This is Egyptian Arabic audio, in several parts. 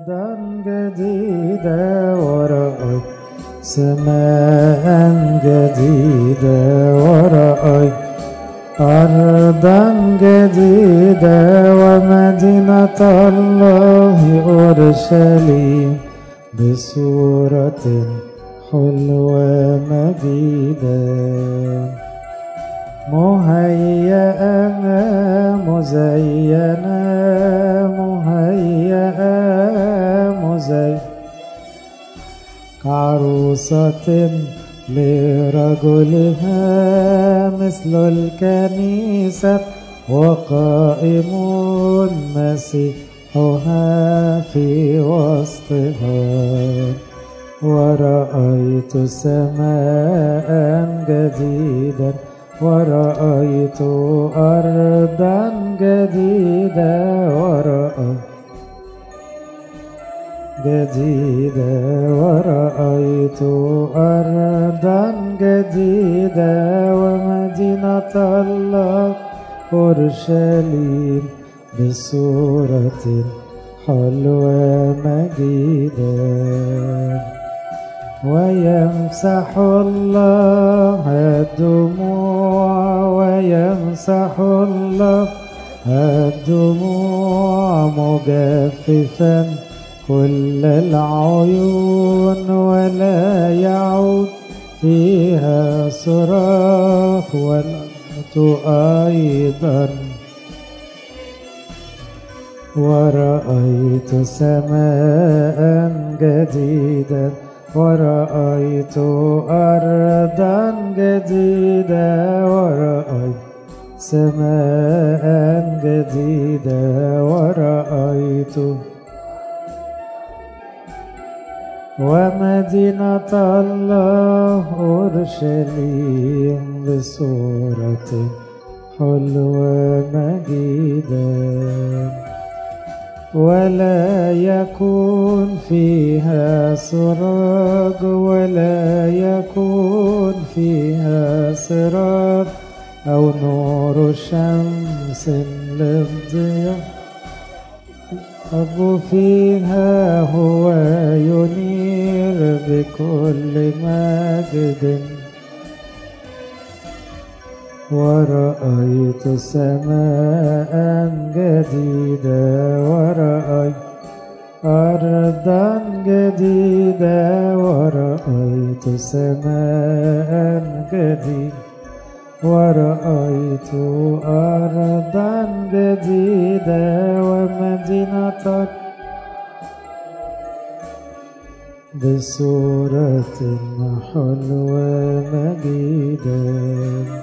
أرضا جديدة ورأيت سماء جديدة ورأيت أرضا جديدة ومدينة الله أورشليم بصورة حلوة مجيدة مهيئة مزينة مهيئة مزينة كعروسة لرجلها مثل الكنيسة وقائم مسيحها في وسطها ورأيت سماء جديدا ورأيت أرضا جديدة ورأيت جديدة ورأيت أرضا جديدة ومدينة الله أورشليم بصورة حلوة مجيدة ويمسح الله الدموع ويمسح الله الدموع مجففا كل العيون ولا يعود فيها صراخ والموت أيضا ورأيت سماء جديدا ورأيت أرضا جديدة ورأيت سماء جديدة ورأيت ومدينة الله أورشليم بصورة حلوة مجيدة ولا يكون فيها سراج ولا يكون فيها سراج أو نور شمس للضياء الأب فيها هو ينير بكل مجد ورأيت سماء جديدة ورأيت أرضا جديدة ورأيت سماء جديدة ورأيت أرضا جديدة ومدينة بصورة حلوة مجيدة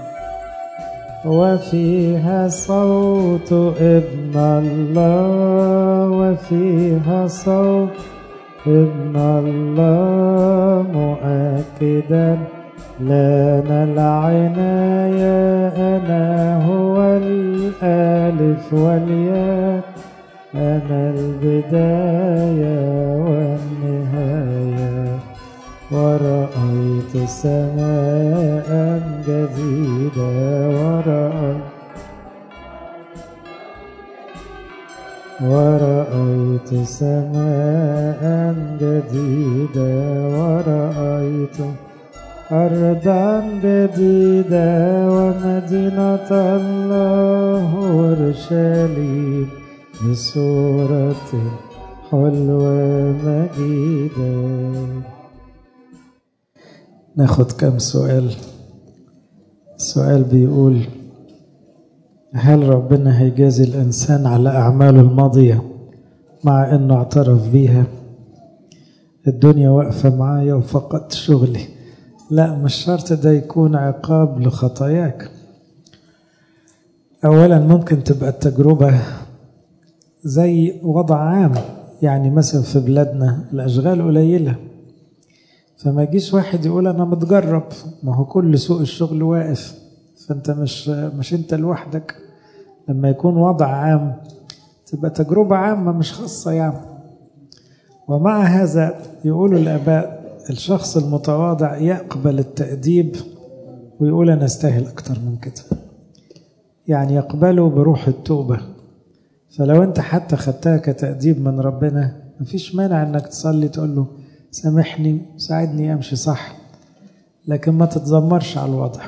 وفيها صوت ابن الله وفيها صوت ابن الله مؤكدا لنا العناية أنا هو الألف والياء أنا البداية والنهاية ورأيت سماء جديدة ورأيت ورأيت سماء جديدة ورأيت أرضا جديدة ومدينة الله أورشليم بصورة حلوة مجيدة ناخد كم سؤال السؤال بيقول هل ربنا هيجازي الإنسان على أعماله الماضية مع إنه اعترف بيها الدنيا واقفة معايا وفقدت شغلي لا مش شرط ده يكون عقاب لخطاياك أولا ممكن تبقى التجربة زي وضع عام يعني مثلا في بلادنا الأشغال قليلة فما يجيش واحد يقول أنا متجرب ما هو كل سوق الشغل واقف فأنت مش مش أنت لوحدك لما يكون وضع عام تبقى تجربة عامة مش خاصة يعني ومع هذا يقول الآباء الشخص المتواضع يقبل التأديب ويقول أنا أستاهل أكتر من كده يعني يقبله بروح التوبة فلو أنت حتى خدتها كتأديب من ربنا مفيش مانع انك تصلي تقول له سامحني ساعدني امشي صح لكن ما تتذمرش على الوضع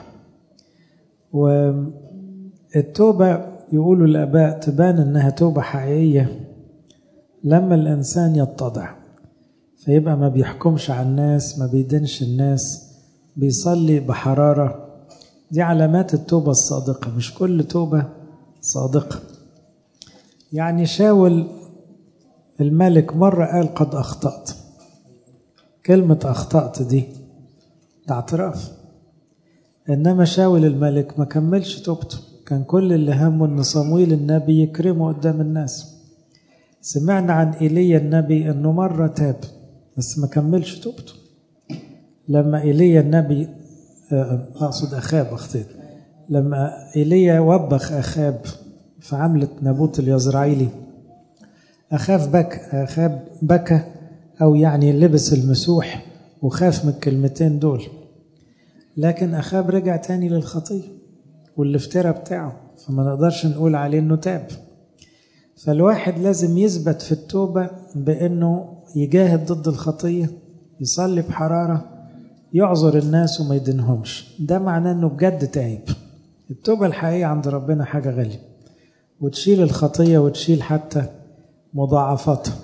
والتوبة يقولوا الآباء تبان إنها توبة حقيقية لما الإنسان يتضع فيبقى ما بيحكمش على الناس ما بيدينش الناس بيصلي بحرارة دي علامات التوبة الصادقة مش كل توبة صادقة يعني شاول الملك مرة قال قد أخطأت كلمة أخطأت دي ده اعتراف إنما شاول الملك ما كملش توبته كان كل اللي همه إن صمويل النبي يكرمه قدام الناس سمعنا عن إيليا النبي إنه مرة تاب بس ما كملش توبته لما إيليا النبي أقصد أخاب أخطيت لما إيليا وبخ أخاب في عملة نابوت اليزرعيلي أخاف بك أخاب بكى أو يعني لبس المسوح وخاف من الكلمتين دول لكن أخاب رجع تاني للخطية والافتراء بتاعه فما نقدرش نقول عليه إنه تاب فالواحد لازم يثبت في التوبة بإنه يجاهد ضد الخطية يصلي بحرارة يعذر الناس وما يدينهمش ده معناه إنه بجد تايب التوبة الحقيقية عند ربنا حاجة غالية وتشيل الخطية وتشيل حتى مضاعفاتها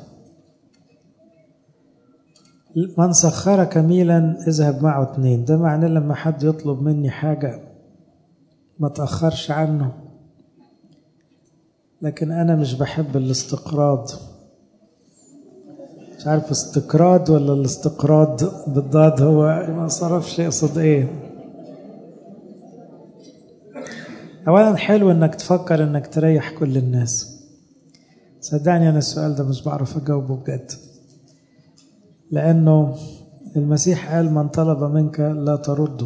من سخرك ميلا اذهب معه اتنين ده معناه لما حد يطلب مني حاجة ما تأخرش عنه لكن أنا مش بحب الاستقراض مش عارف استقراض ولا الاستقراض بالضاد هو ما صرفش يقصد ايه أولا حلو إنك تفكر إنك تريح كل الناس صدقني أنا السؤال ده مش بعرف أجاوبه بجد لأنه المسيح قال من طلب منك لا ترده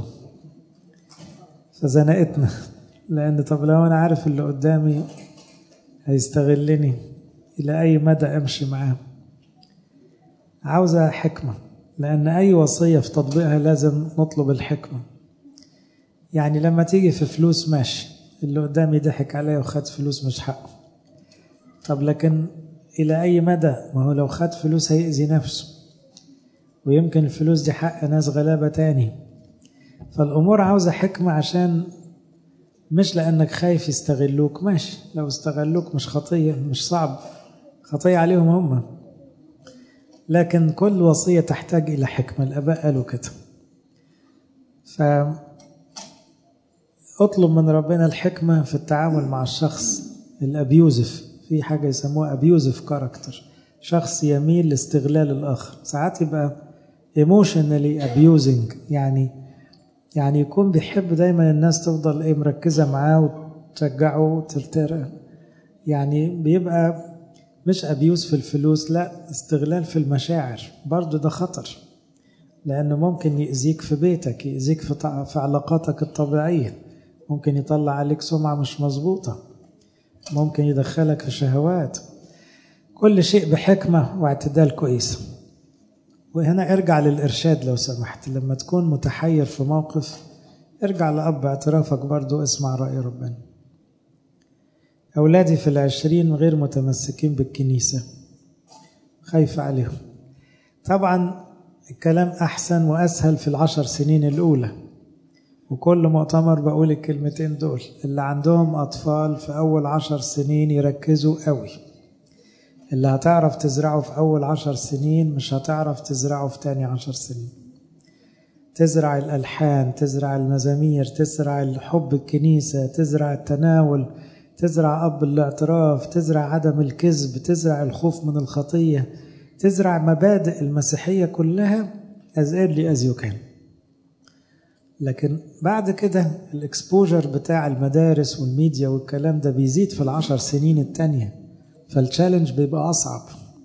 فزنقتنا لأن طب لو أنا عارف اللي قدامي هيستغلني إلى أي مدى أمشي معاه عاوزة حكمة لأن أي وصية في تطبيقها لازم نطلب الحكمة يعني لما تيجي في فلوس ماشي اللي قدامي ضحك عليا وخد فلوس مش حقه طب لكن إلى أي مدى ما هو لو خد فلوس هيأذي نفسه ويمكن الفلوس دي حق ناس غلابة تاني فالأمور عاوزة حكمة عشان مش لأنك خايف يستغلوك ماشي لو استغلوك مش خطية مش صعب خطية عليهم هم لكن كل وصية تحتاج إلى حكمة الآباء قالوا كده ف اطلب من ربنا الحكمة في التعامل مع الشخص الأبيوزف في حاجة يسموها أبيوزف كاركتر شخص يميل لاستغلال الآخر ساعات يبقى emotionally abusing يعني يعني يكون بيحب دايما الناس تفضل ايه مركزة معاه وتشجعه وتلتر يعني بيبقى مش أبيوز في الفلوس لا استغلال في المشاعر برضو ده خطر لأنه ممكن يأذيك في بيتك يأذيك في, في علاقاتك الطبيعية ممكن يطلع عليك سمعة مش مظبوطة ممكن يدخلك في شهوات كل شيء بحكمة واعتدال كويس وهنا ارجع للإرشاد لو سمحت لما تكون متحير في موقف ارجع لأب اعترافك برضو اسمع رأي ربنا أولادي في العشرين غير متمسكين بالكنيسة خايفة عليهم طبعا الكلام أحسن وأسهل في العشر سنين الأولى وكل مؤتمر بقول الكلمتين دول اللي عندهم أطفال في أول عشر سنين يركزوا قوي اللي هتعرف تزرعه في أول عشر سنين مش هتعرف تزرعه في تاني عشر سنين تزرع الألحان تزرع المزامير تزرع حب الكنيسة تزرع التناول تزرع أب الاعتراف تزرع عدم الكذب تزرع الخوف من الخطية تزرع مبادئ المسيحية كلها as early as you can لكن بعد كده الاكسبوجر بتاع المدارس والميديا والكلام ده بيزيد في العشر سنين التانية فالتشالنج بيبقى أصعب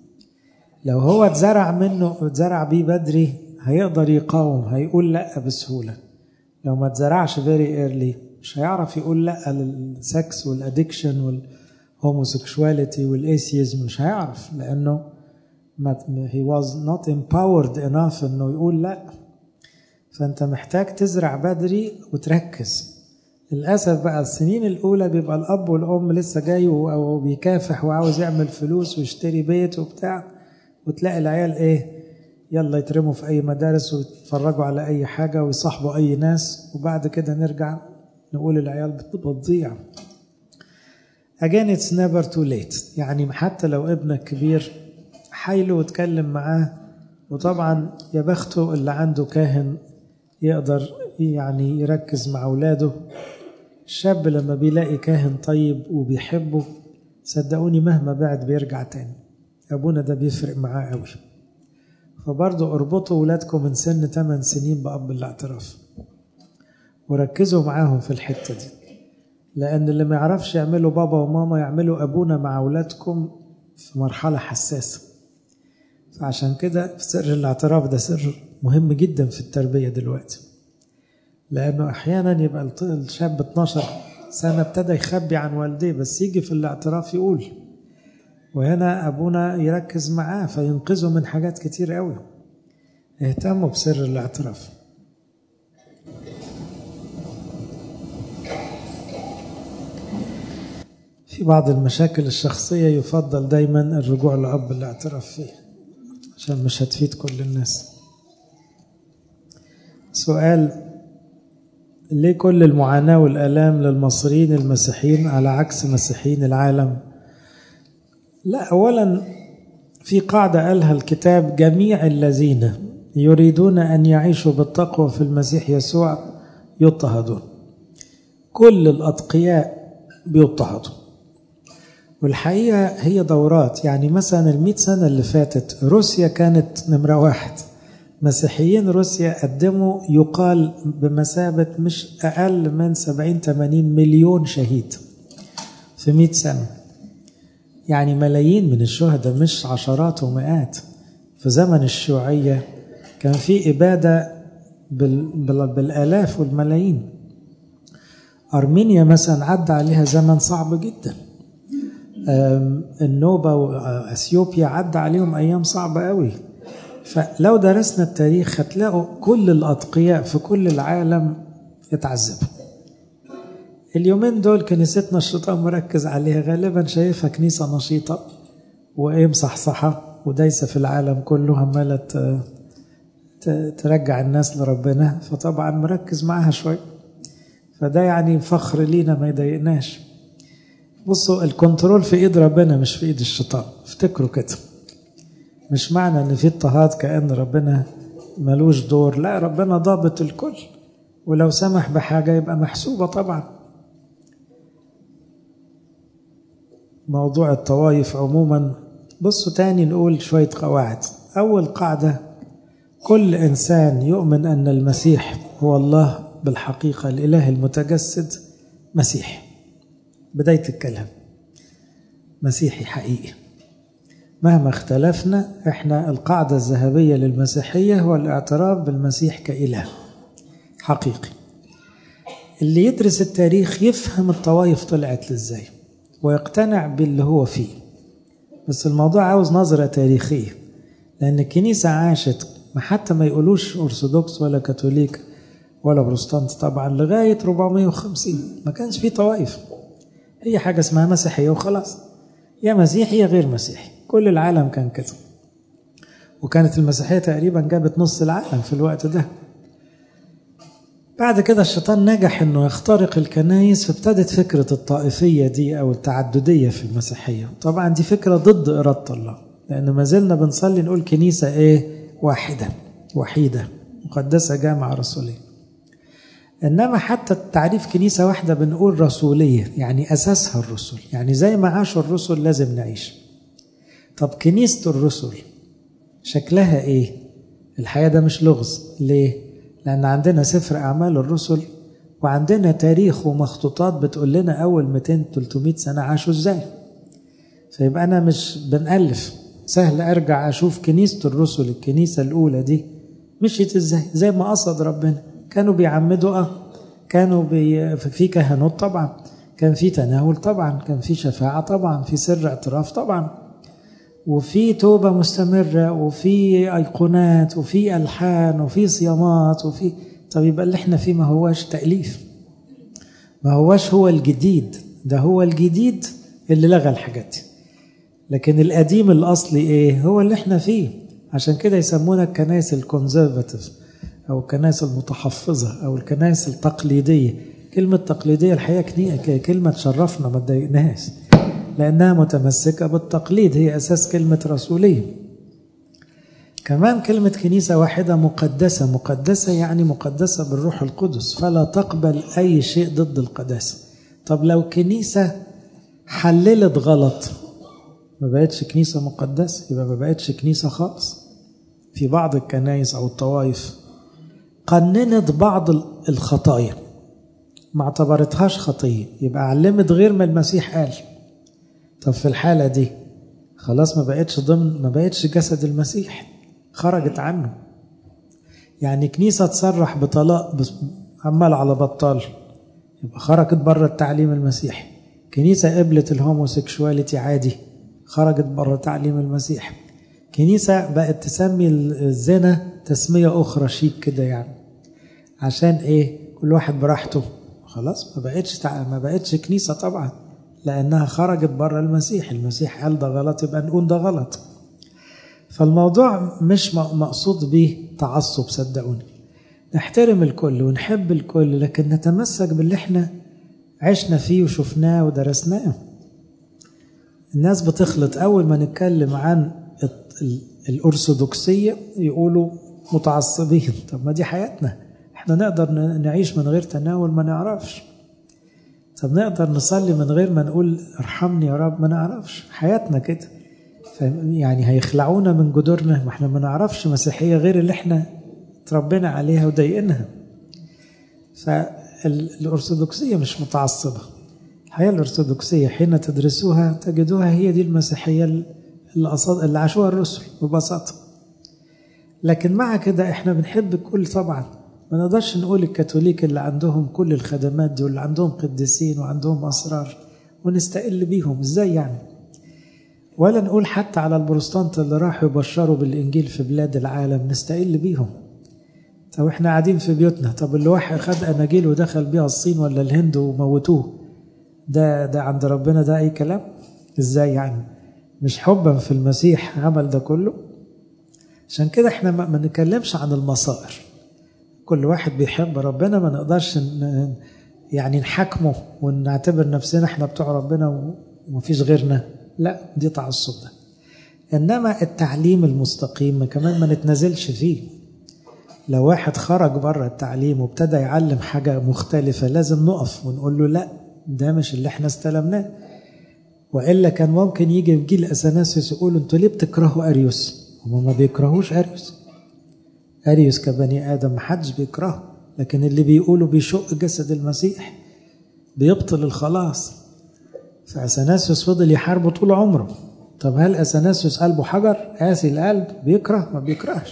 لو هو اتزرع منه اتزرع بيه بدري هيقدر يقاوم هيقول لأ بسهولة لو ما اتزرعش فيري ايرلي مش هيعرف يقول لأ للسكس والادكشن والهوموسيكشواليتي والايسيزم مش هيعرف لأنه he was not empowered enough انه يقول لأ فأنت محتاج تزرع بدري وتركز للأسف بقى السنين الأولى بيبقى الأب والأم لسه جاي وبيكافح وعاوز يعمل فلوس ويشتري بيت وبتاع وتلاقي العيال ايه يلا يترموا في اي مدارس ويتفرجوا على اي حاجة ويصاحبوا اي ناس وبعد كده نرجع نقول العيال بتضيع Again it's never too late يعني حتى لو ابنك كبير حايله واتكلم معاه وطبعا يا بخته اللي عنده كاهن يقدر يعني يركز مع اولاده الشاب لما بيلاقي كاهن طيب وبيحبه صدقوني مهما بعد بيرجع تاني ابونا ده بيفرق معاه قوي فبرضه اربطوا ولادكم من سن 8 سنين باب الاعتراف وركزوا معاهم في الحته دي لان اللي ما يعرفش يعملوا بابا وماما يعملوا ابونا مع اولادكم في مرحله حساسه فعشان كده سر الاعتراف ده سر مهم جدا في التربيه دلوقتي لانه احيانا يبقى الشاب 12 سنه ابتدى يخبي عن والديه بس يجي في الاعتراف يقول وهنا ابونا يركز معاه فينقذه من حاجات كتير قوي اهتموا بسر الاعتراف في بعض المشاكل الشخصية يفضل دايما الرجوع لأب الاعتراف فيه عشان مش هتفيد كل الناس سؤال ليه كل المعاناة والآلام للمصريين المسيحيين على عكس مسيحيين العالم لا أولا في قاعدة قالها الكتاب جميع الذين يريدون أن يعيشوا بالتقوى في المسيح يسوع يضطهدون كل الأتقياء بيضطهدوا والحقيقة هي دورات يعني مثلا المئة سنة اللي فاتت روسيا كانت نمرة واحد مسيحيين روسيا قدموا يقال بمثابة مش أقل من 70 80 مليون شهيد في 100 سنة يعني ملايين من الشهداء مش عشرات ومئات في زمن الشيوعية كان في إبادة بالآلاف والملايين أرمينيا مثلا عدى عليها زمن صعب جدا النوبة وأثيوبيا عدى عليهم أيام صعبة قوي فلو درسنا التاريخ هتلاقوا كل الأتقياء في كل العالم يتعذبوا اليومين دول كنيستنا الشيطان مركز عليها غالبا شايفها كنيسة نشيطة وإيه مصحصحة ودايسة في العالم كله عمالة ترجع الناس لربنا فطبعا مركز معاها شوي فده يعني فخر لينا ما يضايقناش بصوا الكنترول في ايد ربنا مش في ايد الشيطان افتكروا كده مش معنى ان في اضطهاد كان ربنا ملوش دور لا ربنا ضابط الكل ولو سمح بحاجه يبقى محسوبه طبعا موضوع الطوائف عموما بصوا تاني نقول شويه قواعد اول قاعده كل انسان يؤمن ان المسيح هو الله بالحقيقه الاله المتجسد مسيحي بداية الكلام مسيحي حقيقي مهما اختلفنا احنا القاعدة الذهبية للمسيحية هو الاعتراف بالمسيح كإله حقيقي اللي يدرس التاريخ يفهم الطوائف طلعت ازاي ويقتنع باللي هو فيه بس الموضوع عاوز نظرة تاريخية لأن الكنيسة عاشت ما حتى ما يقولوش أرثوذكس ولا كاثوليك ولا بروتستانت طبعا لغاية 450 ما كانش فيه طوائف هي حاجة اسمها مسيحية وخلاص يا مسيحي يا غير مسيحي كل العالم كان كده وكانت المسيحية تقريبا جابت نص العالم في الوقت ده بعد كده الشيطان نجح انه يخترق الكنايس فابتدت فكرة الطائفية دي او التعددية في المسيحية طبعا دي فكرة ضد إرادة الله لأن ما زلنا بنصلي نقول كنيسة ايه واحدة وحيدة مقدسة جامعة رسولية انما حتى التعريف كنيسه واحده بنقول رسوليه يعني اساسها الرسل يعني زي ما عاشوا الرسل لازم نعيش طب كنيسه الرسل شكلها ايه الحقيقه ده مش لغز ليه لان عندنا سفر اعمال الرسل وعندنا تاريخ ومخطوطات بتقول لنا اول 200 300 سنه عاشوا ازاي فيبقى انا مش بنالف سهل ارجع اشوف كنيسه الرسل الكنيسه الاولى دي مشيت ازاي زي ما قصد ربنا كانوا بيعمدوا اه كانوا بي في كهنوت طبعا كان في تناول طبعا كان في شفاعة طبعا في سر اعتراف طبعا وفي توبة مستمرة وفي أيقونات وفي ألحان وفي صيامات وفي طب يبقى اللي احنا فيه ما هواش تأليف ما هواش هو الجديد ده هو الجديد اللي لغى الحاجات دي لكن القديم الأصلي إيه هو اللي احنا فيه عشان كده يسمونا الكنائس الكونزرفاتيف أو الكنائس المتحفظة أو الكنائس التقليدية كلمة تقليدية الحقيقة كلمة تشرفنا ما تضايقناش لأنها متمسكة بالتقليد هي أساس كلمة رسولية كمان كلمة كنيسة واحدة مقدسة مقدسة يعني مقدسة بالروح القدس فلا تقبل أي شيء ضد القداسة طب لو كنيسة حللت غلط ما بقتش كنيسة مقدسة يبقى ما بقتش كنيسة خالص في بعض الكنائس أو الطوائف قننت بعض الخطايا ما اعتبرتهاش خطية يبقى علمت غير ما المسيح قال طب في الحالة دي خلاص ما بقتش ضمن ما بقتش جسد المسيح خرجت عنه يعني كنيسة تصرح بطلاق عمال على بطال يبقى خرجت بره التعليم المسيحي كنيسة قبلت الهوموسيكشواليتي عادي خرجت بره تعليم المسيح كنيسة بقت تسمي الزنا تسمية أخرى شيك كده يعني عشان إيه كل واحد براحته خلاص ما بقتش ما بقتش كنيسة طبعا لأنها خرجت بره المسيح المسيح قال ده غلط يبقى نقول ده غلط فالموضوع مش مقصود به تعصب صدقوني نحترم الكل ونحب الكل لكن نتمسك باللي احنا عشنا فيه وشفناه ودرسناه الناس بتخلط أول ما نتكلم عن الأرثوذكسية يقولوا متعصبين طب ما دي حياتنا احنا نقدر نعيش من غير تناول ما نعرفش طب نقدر نصلي من غير ما نقول ارحمني يا رب ما نعرفش حياتنا كده يعني هيخلعونا من جذورنا ما احنا ما نعرفش مسيحيه غير اللي احنا تربينا عليها وضايقينها فالارثوذكسيه مش متعصبه الحياه الارثوذكسيه حين تدرسوها تجدوها هي دي المسيحيه اللي, اللي عاشوها الرسل ببساطه لكن مع كده احنا بنحب الكل طبعا ما نقدرش نقول الكاثوليك اللي عندهم كل الخدمات دي واللي عندهم قديسين وعندهم اسرار ونستقل بيهم ازاي يعني ولا نقول حتى على البروتستانت اللي راحوا يبشروا بالانجيل في بلاد العالم نستقل بيهم طب احنا قاعدين في بيوتنا طب اللي واحد خد اناجيل ودخل بيها الصين ولا الهند وموتوه ده ده عند ربنا ده اي كلام ازاي يعني مش حبا في المسيح عمل ده كله عشان كده احنا ما نتكلمش عن المصائر كل واحد بيحب ربنا ما نقدرش يعني نحاكمه ونعتبر نفسنا احنا بتوع ربنا ومفيش غيرنا لا دي تعصب ده انما التعليم المستقيم كمان ما نتنازلش فيه لو واحد خرج بره التعليم وابتدى يعلم حاجة مختلفة لازم نقف ونقول له لا ده مش اللي احنا استلمناه وإلا كان ممكن يجي في جيل أثناسيوس يقولوا انتوا ليه بتكرهوا أريوس هم ما بيكرهوش أريوس أريوس كبني آدم محدش بيكرهه لكن اللي بيقولوا بيشق جسد المسيح بيبطل الخلاص فأثناسيوس فضل يحاربه طول عمره طب هل أثناسيوس قلبه حجر قاسي القلب بيكره ما بيكرهش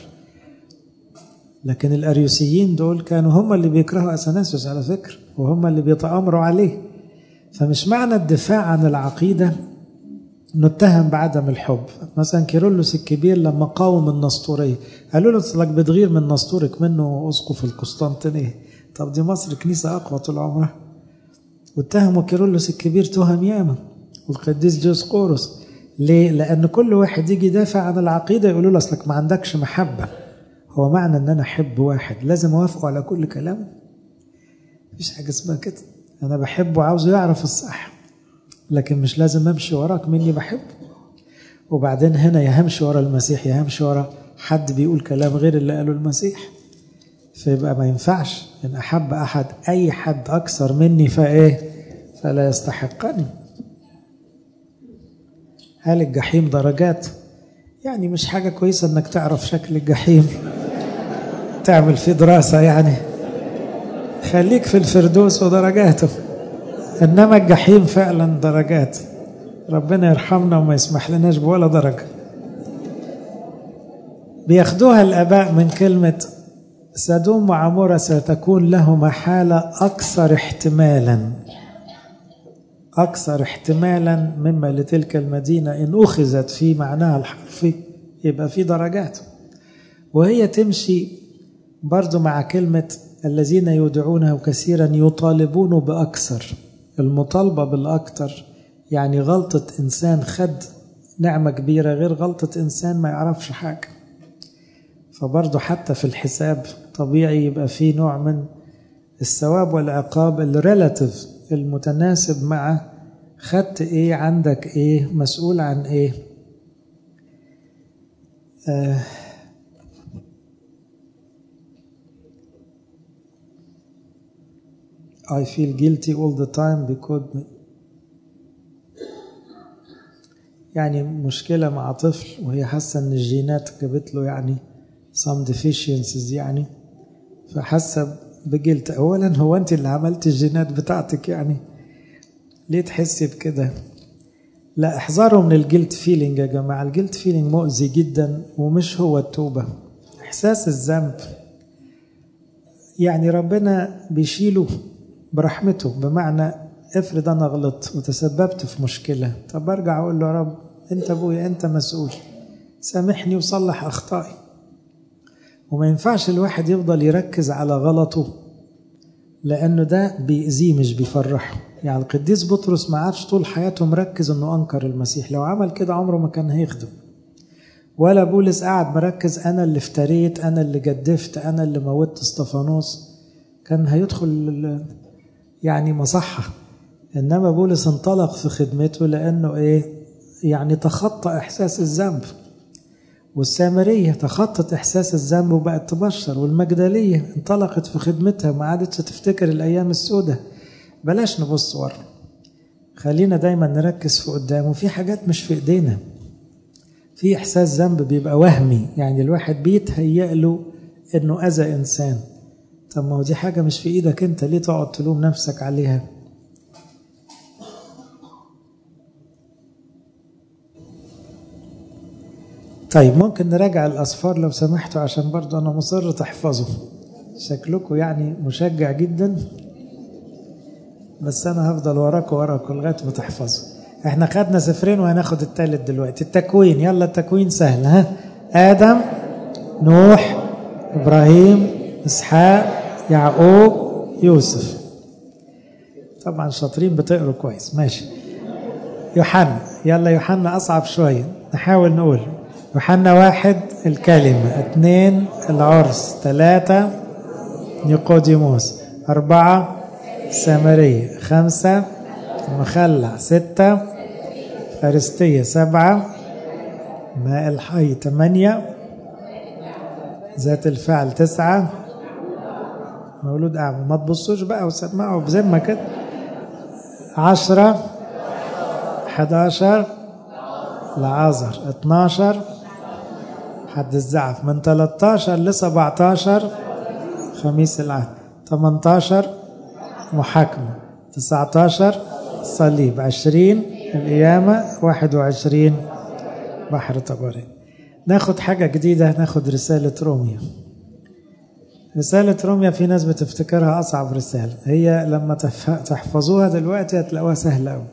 لكن الأريوسيين دول كانوا هم اللي بيكرهوا أثناسيوس على فكرة وهم اللي بيتآمروا عليه فمش معنى الدفاع عن العقيدة نتهم بعدم الحب مثلا كيرلس الكبير لما قاوم النسطورية قالوا له اصلك بتغير من نسطورك منه اسقف القسطنطينية طب دي مصر كنيسة أقوى طول عمرها واتهموا كيرلس الكبير تهم ياما والقديس ديوسقورس ليه؟ لأن كل واحد يجي يدافع عن العقيدة يقولوا له أصلك ما عندكش محبة هو معنى إن أنا أحب واحد لازم أوافقه على كل كلامه مفيش حاجة اسمها كده أنا بحبه وعاوزه يعرف الصح لكن مش لازم أمشي وراك مني بحبه وبعدين هنا يا همشي ورا المسيح يا همشي ورا حد بيقول كلام غير اللي قاله المسيح فيبقى ما ينفعش إن أحب أحد أي حد أكثر مني فإيه فلا يستحقني هل الجحيم درجات يعني مش حاجة كويسة إنك تعرف شكل الجحيم تعمل فيه دراسة يعني خليك في الفردوس ودرجاته إنما الجحيم فعلا درجات ربنا يرحمنا وما يسمح لناش بولا درجة بياخدوها الآباء من كلمة سدوم وعمورة ستكون لهما حالة أكثر احتمالا أكثر احتمالا مما لتلك المدينة إن أخذت في معناها الحرفي يبقى في درجات وهي تمشي برضو مع كلمة الذين يدعونه كثيرا يطالبون بأكثر المطالبة بالأكثر يعني غلطة إنسان خد نعمة كبيرة غير غلطة إنسان ما يعرفش حاجة فبرضه حتى في الحساب طبيعي يبقى فيه نوع من الثواب والعقاب الريلاتيف المتناسب مع خدت ايه عندك ايه مسؤول عن ايه آه I feel guilty all the time because يعني مشكلة مع طفل وهي حاسة إن الجينات جابت له يعني some deficiencies يعني فحاسة بجلت أولا هو أنت اللي عملت الجينات بتاعتك يعني ليه تحسي بكده لا احذروا من الجلت فيلينج يا جماعة الجلت فيلينج مؤذي جدا ومش هو التوبة إحساس الذنب يعني ربنا بيشيله برحمته بمعنى افرض انا غلطت وتسببت في مشكله طب ارجع اقول له يا رب انت ابويا انت مسؤول سامحني وصلح اخطائي وما ينفعش الواحد يفضل يركز على غلطه لانه ده بيأذيه مش بيفرحه يعني القديس بطرس ما عادش طول حياته مركز انه انكر المسيح لو عمل كده عمره ما كان هيخدم ولا بولس قاعد مركز انا اللي افتريت انا اللي جدفت انا اللي موتت استفانوس كان هيدخل يعني مصحة إنما بولس انطلق في خدمته لأنه إيه يعني تخطى إحساس الذنب والسامرية تخطت إحساس الذنب وبقت تبشر والمجدلية انطلقت في خدمتها ما عادتش تفتكر الأيام السوداء بلاش نبص ورا خلينا دايما نركز في قدام وفي حاجات مش في إيدينا في إحساس ذنب بيبقى وهمي يعني الواحد بيتهيأ له إنه أذى إنسان طب ما هو دي حاجة مش في إيدك أنت ليه تقعد تلوم نفسك عليها طيب ممكن نراجع الأصفار لو سمحتوا عشان برضو أنا مصر تحفظوا شكلكم يعني مشجع جدا بس أنا هفضل وراكم وراكم لغاية ما تحفظوا احنا خدنا سفرين وهناخد التالت دلوقتي التكوين يلا التكوين سهل ها آدم نوح إبراهيم إسحاق يعقوب يوسف طبعا شاطرين بتقروا كويس ماشي يوحنا يلا يوحنا أصعب شوية نحاول نقول يوحنا واحد الكلمة اثنين العرس ثلاثة نيقوديموس أربعة سامرية خمسة مخلع ستة فارستية سبعة ماء الحي ثمانية ذات الفعل تسعة مولود أعمى ما تبصوش بقى وسمعوا بذمة كده عشرة حداشر لعازر اتناشر حد الزعف من 13 ل 17 خميس العهد 18 محاكمة 19 صليب 20 القيامة 21 بحر طبري ناخد حاجة جديدة ناخد رسالة روميا رسالة روميا في ناس بتفتكرها أصعب رسالة هي لما تحفظوها دلوقتي هتلاقوها سهلة أوي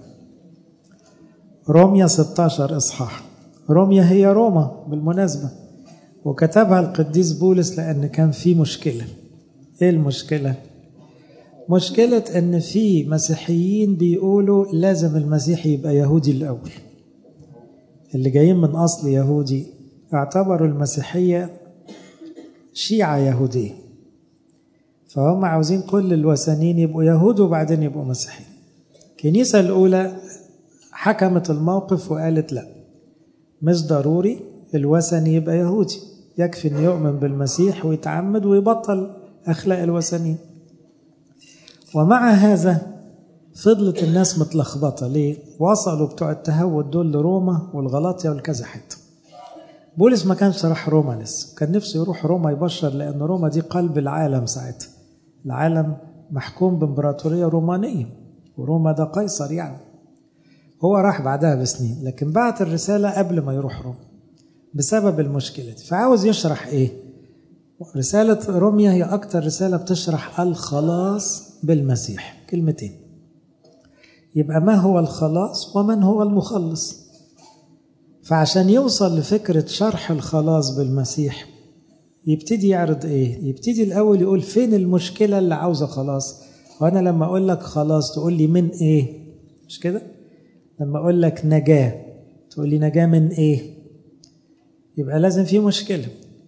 روميا 16 إصحاح روميا هي روما بالمناسبة وكتبها القديس بولس لأن كان في مشكلة إيه المشكلة؟ مشكلة إن في مسيحيين بيقولوا لازم المسيح يبقى يهودي الأول اللي جايين من أصل يهودي اعتبروا المسيحية شيعة يهودية فهم عاوزين كل الوثنيين يبقوا يهود وبعدين يبقوا مسيحيين الكنيسة الأولى حكمت الموقف وقالت لا مش ضروري الوثني يبقى يهودي يكفي انه يؤمن بالمسيح ويتعمد ويبطل اخلاق الوثنيين ومع هذا فضلت الناس متلخبطة ليه؟ وصلوا بتوع التهود دول لروما والغلاطيا والكذا حتة. بولس ما كانش راح روما لسه، كان نفسه يروح روما يبشر لأن روما دي قلب العالم ساعتها. العالم محكوم بإمبراطورية رومانية وروما ده قيصر يعني. هو راح بعدها بسنين لكن بعت الرسالة قبل ما يروح روما بسبب المشكلة دي فعاوز يشرح ايه رسالة روميا هي أكتر رسالة بتشرح الخلاص بالمسيح كلمتين يبقى ما هو الخلاص ومن هو المخلص فعشان يوصل لفكرة شرح الخلاص بالمسيح يبتدي يعرض ايه يبتدي الأول يقول فين المشكلة اللي عاوزة خلاص وأنا لما أقول لك خلاص تقول لي من ايه مش كده لما أقول لك نجاة تقول لي نجاة من ايه يبقى لازم في مشكلة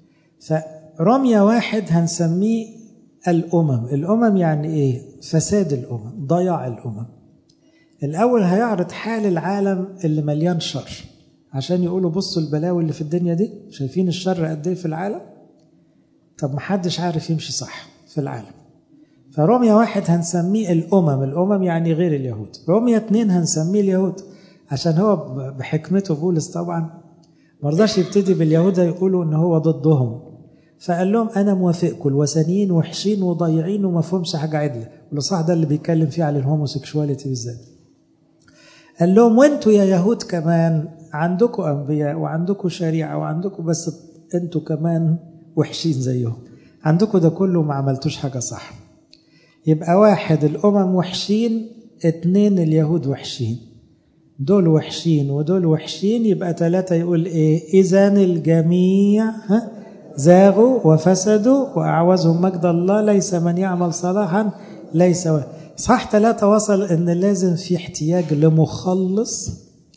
فرمية واحد هنسميه الأمم الأمم يعني ايه فساد الأمم ضياع الأمم الأول هيعرض حال العالم اللي مليان شر عشان يقولوا بصوا البلاوي اللي في الدنيا دي شايفين الشر قد ايه في العالم طب محدش عارف يمشي صح في العالم فروميا واحد هنسميه الأمم الأمم يعني غير اليهود روميا اتنين هنسميه اليهود عشان هو بحكمته بولس طبعا مرضاش يبتدي باليهود يقولوا ان هو ضدهم فقال لهم انا موافقكم الوثنيين وحشين وضايعين وما فهمش حاجه عدله والاصحاح ده اللي بيتكلم فيه على الهوموسيكشواليتي بالذات قال لهم وانتوا يا يهود كمان عندكم انبياء وعندكم شريعه وعندكم بس انتوا كمان وحشين زيهم عندكم ده كله ما عملتوش حاجه صح يبقى واحد الامم وحشين اتنين اليهود وحشين دول وحشين ودول وحشين يبقى ثلاثة يقول ايه اذا الجميع ها زاغوا وفسدوا واعوزهم مجد الله ليس من يعمل صلاحا ليس و... صح ثلاثة وصل ان لازم في احتياج لمخلص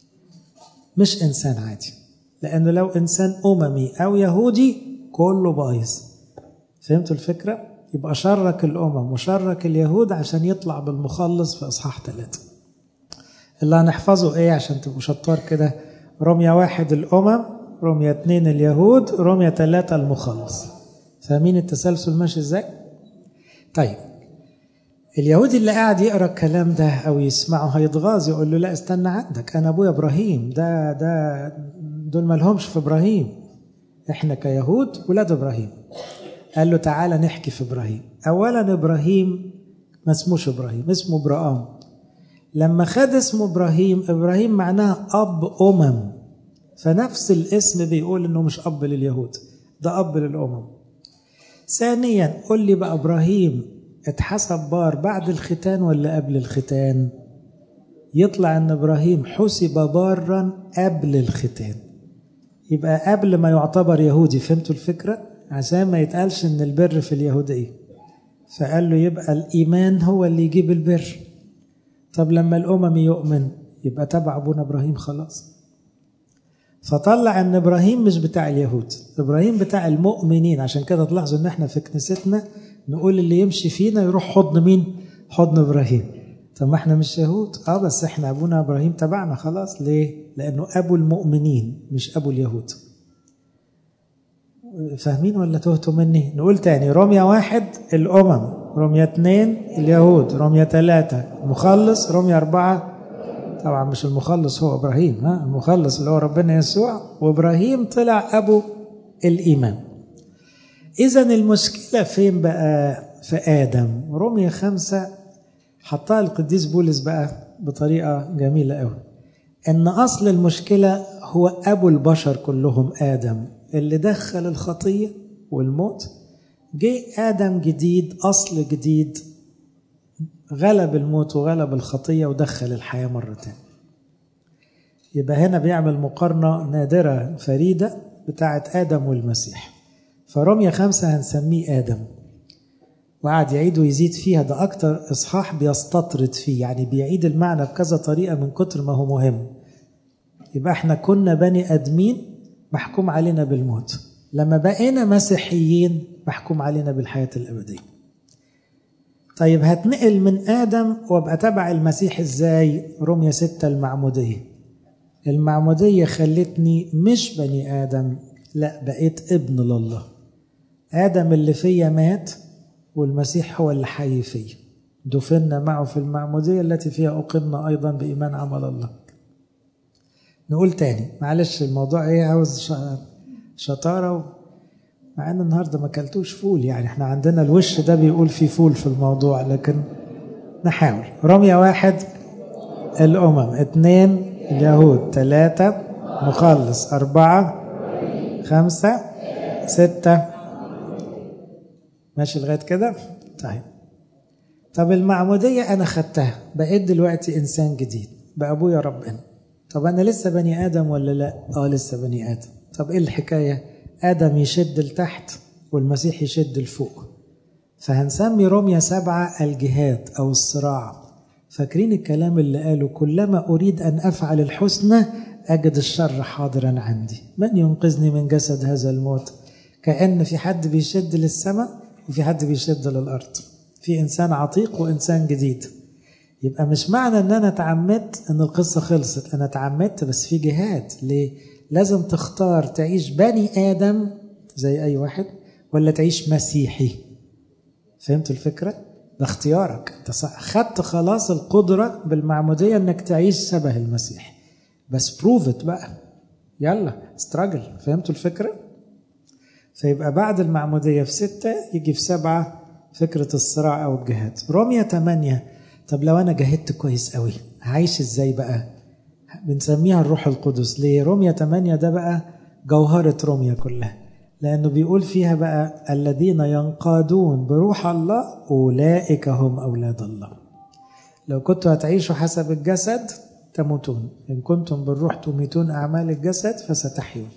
مش انسان عادي لانه لو انسان اممي او يهودي كله بايظ فهمتوا الفكرة يبقى شرك الامم وشرك اليهود عشان يطلع بالمخلص في اصحاح ثلاثة اللي هنحفظه ايه عشان تبقوا شطار كده رمية واحد الامم رمية اتنين اليهود رمية ثلاثة المخلص فاهمين التسلسل ماشي ازاي طيب اليهودي اللي قاعد يقرا الكلام ده او يسمعه هيتغاظ يقول له لا استنى عندك انا ابويا ابراهيم ده ده دول ما لهمش في ابراهيم احنا كيهود ولاد ابراهيم قال له تعالى نحكي في ابراهيم اولا ابراهيم ما اسموش ابراهيم اسمه ابراهام لما خد اسمه ابراهيم ابراهيم معناه اب امم فنفس الاسم بيقول انه مش اب لليهود ده اب للامم ثانيا قل لي بقى ابراهيم اتحسب بار بعد الختان ولا قبل الختان يطلع ان ابراهيم حسب بارا قبل الختان يبقى قبل ما يعتبر يهودي فهمتوا الفكره عشان ما يتقالش ان البر في اليهوديه فقال له يبقى الايمان هو اللي يجيب البر طب لما الامم يؤمن يبقى تبع ابونا ابراهيم خلاص فطلع ان ابراهيم مش بتاع اليهود ابراهيم بتاع المؤمنين عشان كده تلاحظوا ان احنا في كنيستنا نقول اللي يمشي فينا يروح حضن مين حضن ابراهيم طب ما احنا مش يهود اه بس احنا ابونا ابراهيم تبعنا خلاص ليه لانه ابو المؤمنين مش ابو اليهود فاهمين ولا تهتوا مني نقول تاني رمية واحد الامم رمية اتنين اليهود رمية ثلاثة مخلص رمية أربعة طبعا مش المخلص هو إبراهيم ها المخلص اللي هو ربنا يسوع وإبراهيم طلع أبو الإيمان إذا المشكلة فين بقى في آدم رمية خمسة حطها القديس بولس بقى بطريقة جميلة قوي إن أصل المشكلة هو أبو البشر كلهم آدم اللي دخل الخطية والموت جه آدم جديد أصل جديد غلب الموت وغلب الخطية ودخل الحياة مرة تانية يبقى هنا بيعمل مقارنة نادرة فريدة بتاعة آدم والمسيح فرمية خمسة هنسميه آدم وقعد يعيد ويزيد فيها ده أكتر إصحاح بيستطرد فيه يعني بيعيد المعنى بكذا طريقة من كتر ما هو مهم يبقى احنا كنا بني آدمين محكوم علينا بالموت لما بقينا مسيحيين محكوم علينا بالحياة الأبدية طيب هتنقل من آدم وابقى تبع المسيح ازاي رمية ستة المعمودية المعمودية خلتني مش بني آدم لا بقيت ابن لله آدم اللي فيا مات والمسيح هو اللي حي فيا دفنا معه في المعمودية التي فيها أقمنا أيضا بإيمان عمل الله نقول تاني معلش الموضوع ايه عاوز شطارة مع ان النهارده ما اكلتوش فول يعني احنا عندنا الوش ده بيقول في فول في الموضوع لكن نحاول رمية واحد الأمم اثنين اليهود ثلاثة مخلص أربعة خمسة ستة ماشي لغاية كده طيب طب المعمودية أنا خدتها بقيت دلوقتي إنسان جديد بقى أبويا ربنا طب أنا لسه بني آدم ولا لا؟ آه لسه بني آدم طب إيه الحكاية؟ آدم يشد لتحت والمسيح يشد لفوق فهنسمي رمية سبعة الجهاد أو الصراع فاكرين الكلام اللي قاله كلما أريد أن أفعل الحسنى أجد الشر حاضرا عندي من ينقذني من جسد هذا الموت كأن في حد بيشد للسماء وفي حد بيشد للأرض في إنسان عتيق وإنسان جديد يبقى مش معنى ان انا اتعمدت ان القصة خلصت انا اتعمدت بس في جهاد ليه لازم تختار تعيش بني ادم زي اي واحد ولا تعيش مسيحي فهمت الفكرة ده اختيارك انت خدت خلاص القدرة بالمعمودية انك تعيش شبه المسيح بس بروفت بقى يلا استراجل فهمتوا الفكرة فيبقى بعد المعمودية في ستة يجي في سبعة فكرة الصراع أو الجهاد رومية ثمانية طب لو أنا جاهدت كويس قوي هعيش إزاي بقى بنسميها الروح القدس ليه رومية 8 ده بقى جوهرة رومية كلها لأنه بيقول فيها بقى الذين ينقادون بروح الله أولئك هم أولاد الله لو كنتوا هتعيشوا حسب الجسد تموتون إن كنتم بالروح تميتون أعمال الجسد فستحيون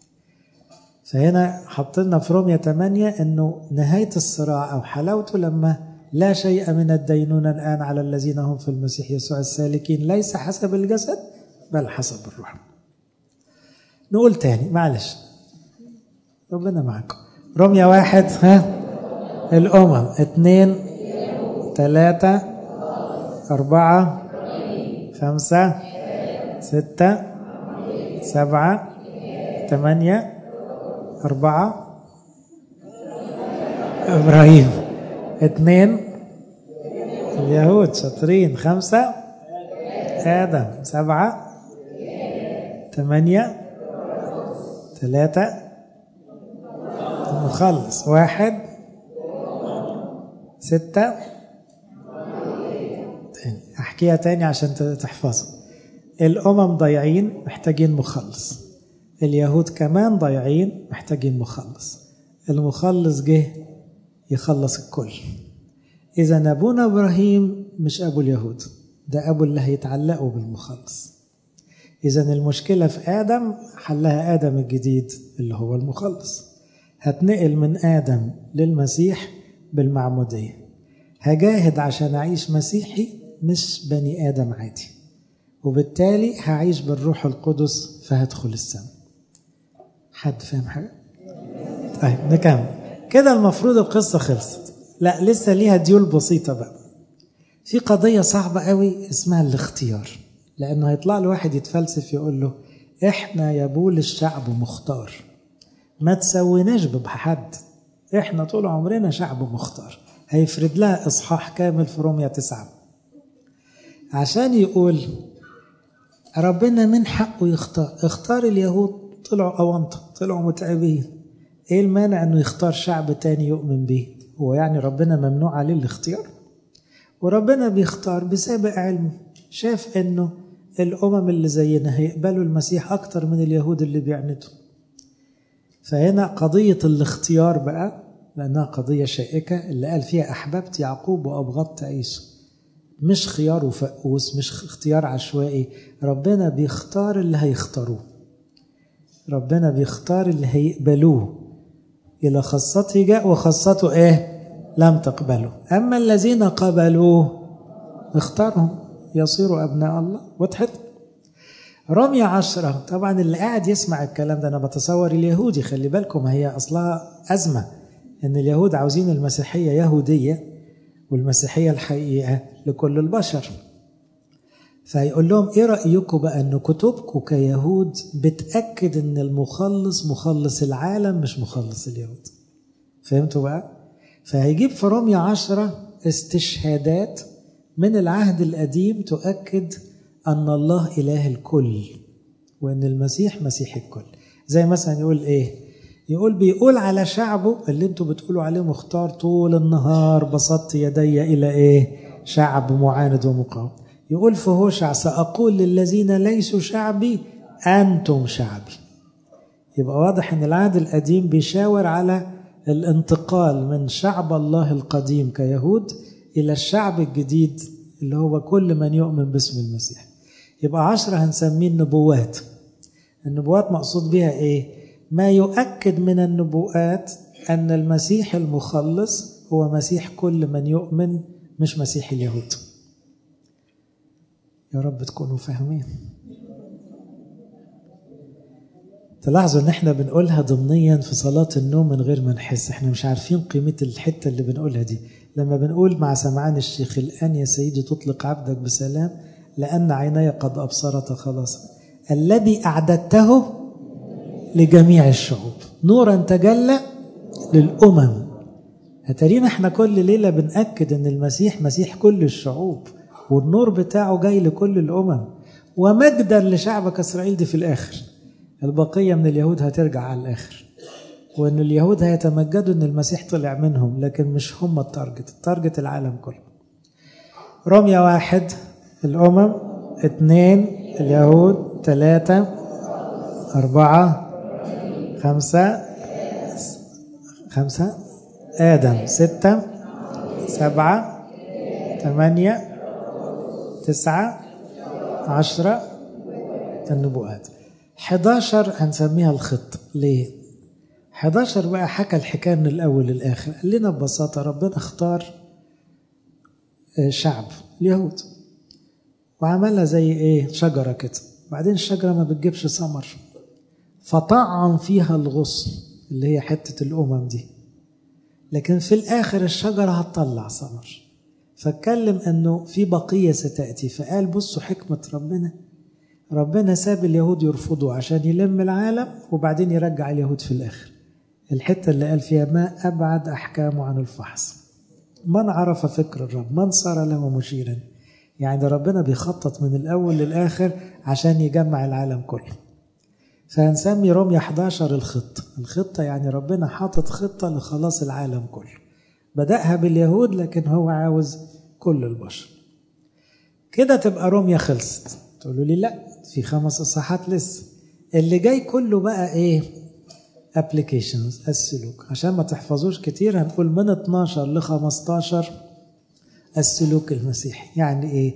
فهنا حطلنا في رومية 8 أنه نهاية الصراع أو حلاوته لما لا شيء من الدينونة الآن على الذين هم في المسيح يسوع السالكين ليس حسب الجسد بل حسب الروح نقول تاني معلش ربنا معكم رمية واحد ها الأمم اثنين ثلاثة أربعة خمسة ستة سبعة ثمانية أربعة إبراهيم اثنين اليهود شاطرين خمسة آدم سبعة ثمانية ثلاثة المخلص واحد ستة أحكيها تاني عشان تحفظها الأمم ضايعين محتاجين مخلص اليهود كمان ضايعين محتاجين مخلص المخلص جه يخلص الكل إذا أبونا إبراهيم مش أبو اليهود ده أبو اللي هيتعلقوا بالمخلص إذا المشكلة في آدم حلها آدم الجديد اللي هو المخلص هتنقل من آدم للمسيح بالمعمودية هجاهد عشان أعيش مسيحي مش بني آدم عادي وبالتالي هعيش بالروح القدس فهدخل السماء حد فاهم حاجة؟ طيب نكمل كده المفروض القصة خلصت لا لسه ليها ديول بسيطة بقى في قضية صعبة قوي اسمها الاختيار لأنه هيطلع له واحد يتفلسف يقول له إحنا يا بول الشعب مختار ما تسويناش بحد إحنا طول عمرنا شعب مختار هيفرد لها إصحاح كامل في رومية تسعة عشان يقول ربنا من حقه يختار اختار اليهود طلعوا أونطة طلعوا متعبين ايه المانع انه يختار شعب تاني يؤمن به هو يعني ربنا ممنوع عليه الاختيار وربنا بيختار بسابق علمه شاف انه الامم اللي زينا هيقبلوا المسيح اكتر من اليهود اللي بيعندوا فهنا قضية الاختيار بقى لأنها قضية شائكة اللي قال فيها أحببت يعقوب وأبغضت عيسو مش خيار وفقوس مش اختيار عشوائي ربنا بيختار اللي هيختاروه ربنا بيختار اللي هيقبلوه إلى خاصته جاء وخاصته إيه لم تقبله أما الذين قبلوه اختارهم يصيروا أبناء الله وضحت رمية عشرة طبعا اللي قاعد يسمع الكلام ده أنا بتصور اليهودي خلي بالكم هي أصلها أزمة إن اليهود عاوزين المسيحية يهودية والمسيحية الحقيقة لكل البشر فيقول لهم ايه رأيكم بقى ان كتبكم كيهود بتأكد ان المخلص مخلص العالم مش مخلص اليهود فهمتوا بقى فهيجيب في رومية عشرة استشهادات من العهد القديم تؤكد أن الله إله الكل وأن المسيح مسيح الكل زي مثلا يقول إيه يقول بيقول على شعبه اللي انتوا بتقولوا عليه مختار طول النهار بسطت يدي إلى إيه شعب معاند ومقاوم يقول في هوشع سأقول للذين ليسوا شعبي أنتم شعبي يبقى واضح أن العهد القديم بيشاور على الانتقال من شعب الله القديم كيهود إلى الشعب الجديد اللي هو كل من يؤمن باسم المسيح يبقى عشرة هنسميه النبوات النبوات مقصود بها إيه؟ ما يؤكد من النبوءات أن المسيح المخلص هو مسيح كل من يؤمن مش مسيح اليهود يا رب تكونوا فاهمين تلاحظوا ان احنا بنقولها ضمنيا في صلاة النوم من غير ما نحس احنا مش عارفين قيمة الحتة اللي بنقولها دي لما بنقول مع سمعان الشيخ الآن يا سيدي تطلق عبدك بسلام لأن عيني قد أبصرت خلاص الذي أعددته لجميع الشعوب نورا تجلى للأمم هترينا احنا كل ليلة بنأكد ان المسيح مسيح كل الشعوب والنور بتاعه جاي لكل الأمم ومجدا لشعبك إسرائيل دي في الآخر البقية من اليهود هترجع على الآخر وأن اليهود هيتمجدوا أن المسيح طلع منهم لكن مش هم التارجت التارجت العالم كله رمية واحد الأمم اثنين اليهود ثلاثة أربعة خمسة خمسة آدم ستة سبعة ثمانية تسعة عشرة النبوءات 11 هنسميها الخط ليه 11 بقى حكى الحكاية من الأول للآخر قال لنا ببساطة ربنا اختار شعب اليهود وعملها زي ايه شجرة كده بعدين الشجرة ما بتجيبش ثمر فطعم فيها الغصن اللي هي حتة الأمم دي لكن في الآخر الشجرة هتطلع ثمر فاتكلم انه في بقية ستأتي فقال بصوا حكمة ربنا ربنا ساب اليهود يرفضوا عشان يلم العالم وبعدين يرجع اليهود في الآخر الحتة اللي قال فيها ما أبعد أحكامه عن الفحص من عرف فكر الرب من صار له مشيرا يعني ربنا بيخطط من الأول للآخر عشان يجمع العالم كله فهنسمي رمية 11 الخطة الخطة يعني ربنا حاطط خطة لخلاص العالم كله بدأها باليهود لكن هو عاوز كل البشر كده تبقى روميا خلصت تقولوا لي لا في خمس اصحاحات لسه اللي جاي كله بقى ايه ابلكيشنز السلوك عشان ما تحفظوش كتير هنقول من 12 ل 15 السلوك المسيحي يعني ايه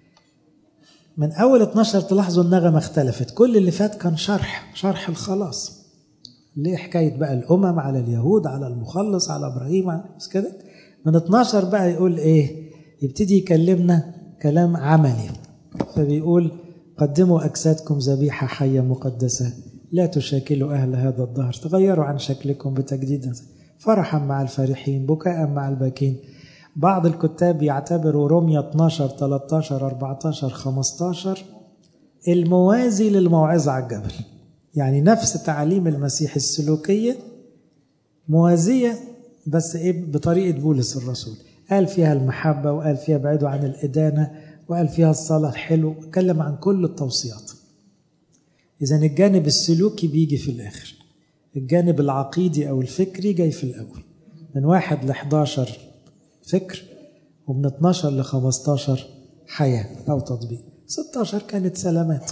من اول 12 تلاحظوا النغمه اختلفت كل اللي فات كان شرح شرح الخلاص ليه حكايه بقى الامم على اليهود على المخلص على ابراهيم على بس كده من 12 بقى يقول ايه يبتدي يكلمنا كلام عملي فبيقول قدموا أجسادكم ذبيحة حية مقدسة لا تشاكلوا أهل هذا الظهر تغيروا عن شكلكم بتجديد فرحا مع الفرحين بكاء مع الباكين بعض الكتاب يعتبروا رمية 12 13 14 15 الموازي للموعظة على الجبل يعني نفس تعاليم المسيح السلوكية موازية بس إيه بطريقة بولس الرسول قال فيها المحبة وقال فيها بعيدوا عن الإدانة وقال فيها الصلاة الحلو اتكلم عن كل التوصيات إذا الجانب السلوكي بيجي في الآخر الجانب العقيدي أو الفكري جاي في الأول من واحد ل 11 فكر ومن 12 ل 15 حياة أو تطبيق 16 كانت سلامات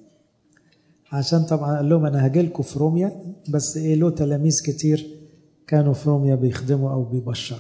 عشان طبعا قال لهم أنا هاجيلكم في روميا بس إيه له تلاميذ كتير كانوا في روميا بيخدموا أو بيبشروا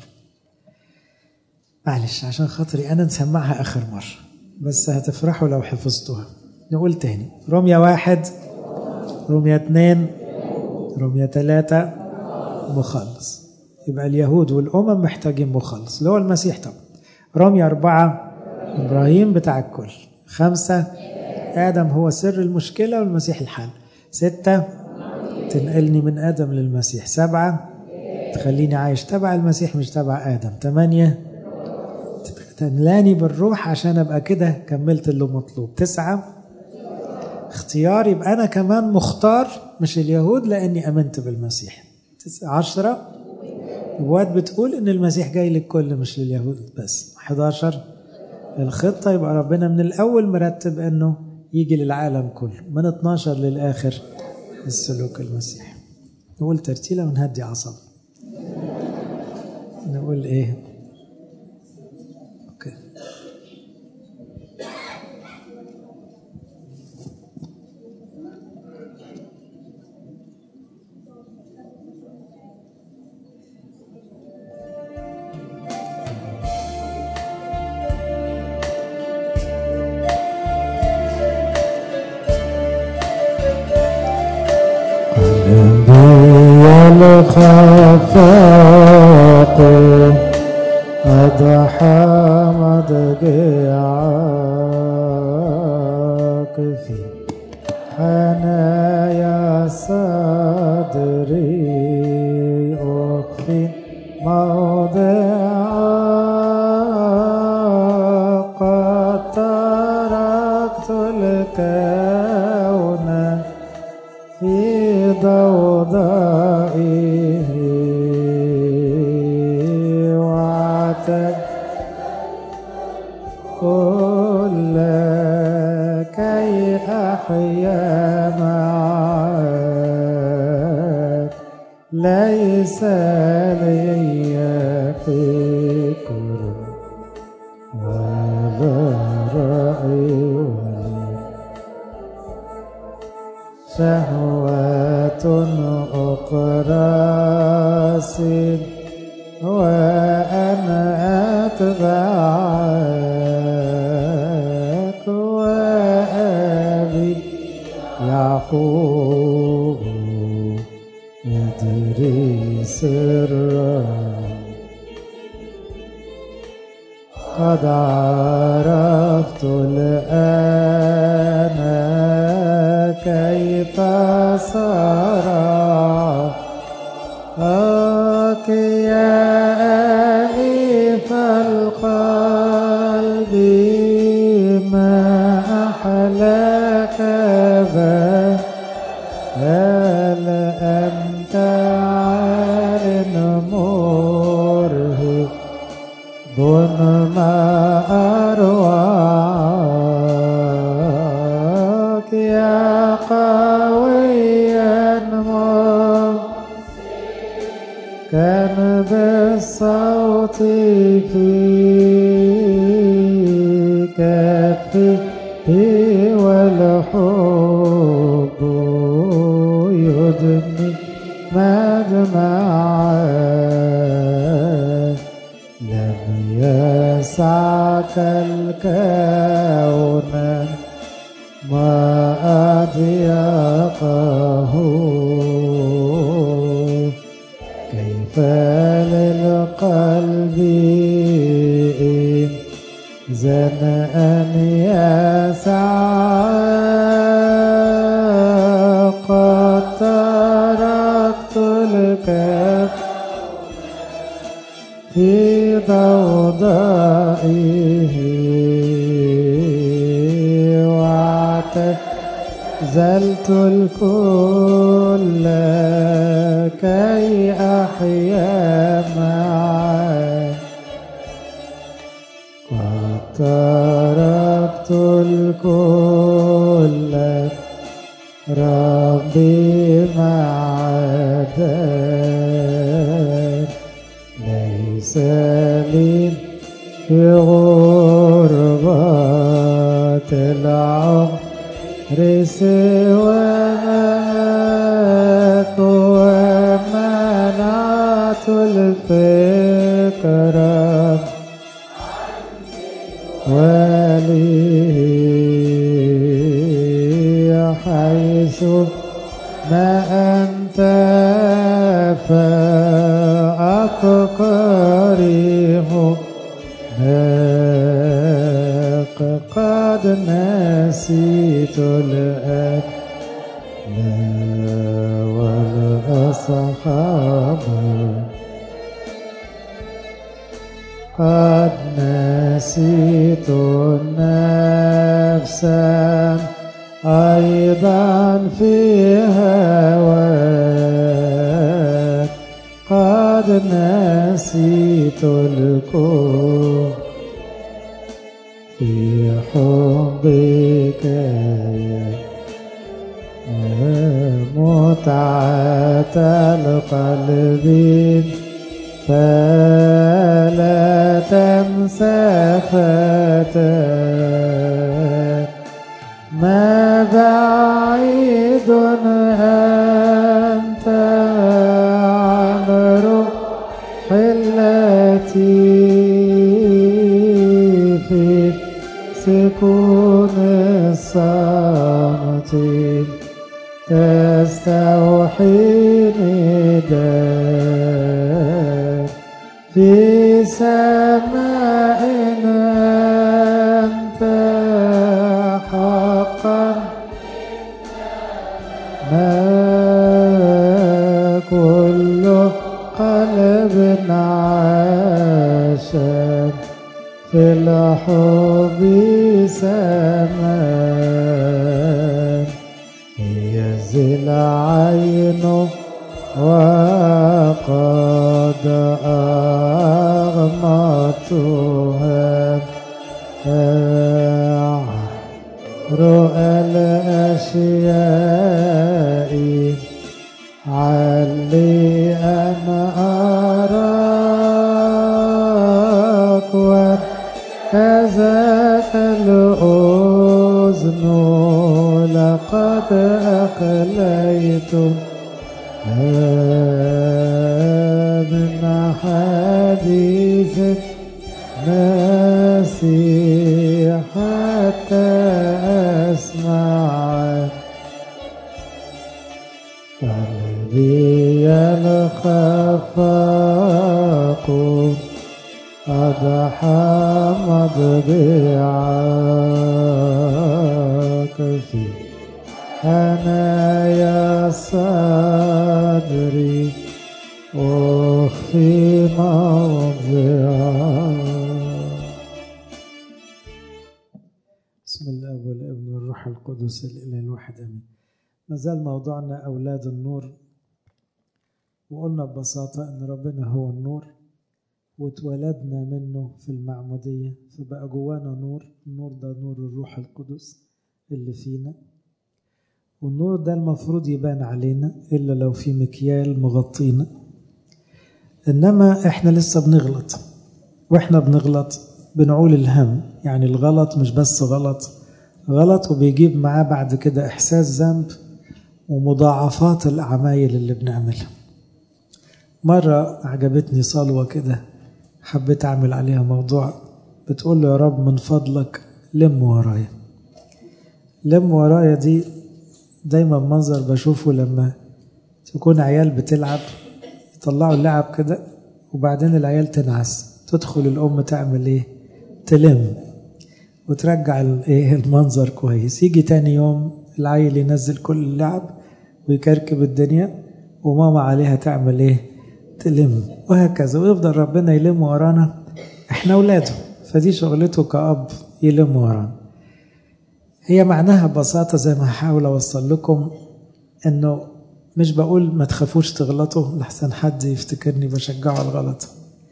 معلش عشان خاطري أنا نسمعها آخر مرة بس هتفرحوا لو حفظتوها نقول تاني روميا واحد روميا اتنين روميا تلاتة مخلص يبقى اليهود والأمم محتاجين مخلص اللي هو المسيح طبعا روميا أربعة إبراهيم بتاع الكل خمسة آدم هو سر المشكلة والمسيح الحل ستة تنقلني من آدم للمسيح سبعة تخليني عايش تبع المسيح مش تبع آدم ثمانية تملاني بالروح عشان ابقى كده كملت اللي مطلوب تسعة اختيار يبقى أنا كمان مختار مش اليهود لأني أمنت بالمسيح عشرة نبوات بتقول إن المسيح جاي للكل مش لليهود بس 11 الخطة يبقى ربنا من الأول مرتب إنه يجي للعالم كله من 12 للآخر السلوك المسيحي نقول ترتيلة ونهدي عصب نقول إيه أوكي الخفاق أضحى مضجعك في حنايا أخفي موضع قد تركت الكون في ضوضائه واعتد كل كي أحيا معك ليس لي فكر ولا رأي ولا شهوة أخرى سن وأنا أتبعك وأبي يعقوب يدري سرا قد عرفت الآن كيف صار أك يا أليف القلب ما أحلاك هل أنت عال مرهق دون ما أروعك يا قويا كان بالصوت في كفه والحب يدني مدمعا لم يسعك الكون ما أضيقه كيف للقلب إن زن أن يسعى قد تركت الكف في ضوضائه واعتزلت الكل كي أحيا معك قد تركت الكل ربي معدن ليس لي في غربة العمر سواك ومنعت الفكرة ولي حيث ما أنت فأفكاري هناك قد نسيت الآن لا والأصحاب قد نسيت النفس أيضا في هواك قد نسيت الكون في حبك يا متعة القلب فلا تنسى فتاك ما بعيد أنت عن روح التي في سكون الصمت تستوحي نداء في سماء أنت حقا ما كل كل قلب عاشا في الحب سمان يزل عينه وقد أغمضتها رؤى الأشياء علي أن أراك وكذاك الأذن لقد أخليت من حديث ناسي حتى أسمع قلبي الخفاق أضحى مضبعك في حنايا صدري أخفي موضعك بسم الله والابن والروح القدس الإله الواحد أمين ما زال موضوعنا أولاد النور وقلنا ببساطة أن ربنا هو النور واتولدنا منه في المعمودية فبقى جوانا نور النور ده نور الروح القدس اللي فينا والنور ده المفروض يبان علينا إلا لو في مكيال مغطينا إنما إحنا لسه بنغلط وإحنا بنغلط بنعول الهم يعني الغلط مش بس غلط غلط وبيجيب معاه بعد كده إحساس ذنب ومضاعفات العمايل اللي بنعملها مرة عجبتني صلوة كده حبيت أعمل عليها موضوع بتقول له يا رب من فضلك لم ورايا لم ورايا دي دايما منظر بشوفه لما تكون عيال بتلعب يطلعوا اللعب كده وبعدين العيال تنعس تدخل الأم تعمل إيه تلم وترجع الايه المنظر كويس يجي تاني يوم العيل ينزل كل اللعب ويكركب الدنيا وماما عليها تعمل ايه تلم وهكذا ويفضل ربنا يلم ورانا احنا اولاده فدي شغلته كأب يلم ورانا هي معناها ببساطة زي ما هحاول أوصل لكم إنه مش بقول ما تخافوش تغلطوا لحسن حد يفتكرني بشجعه على الغلط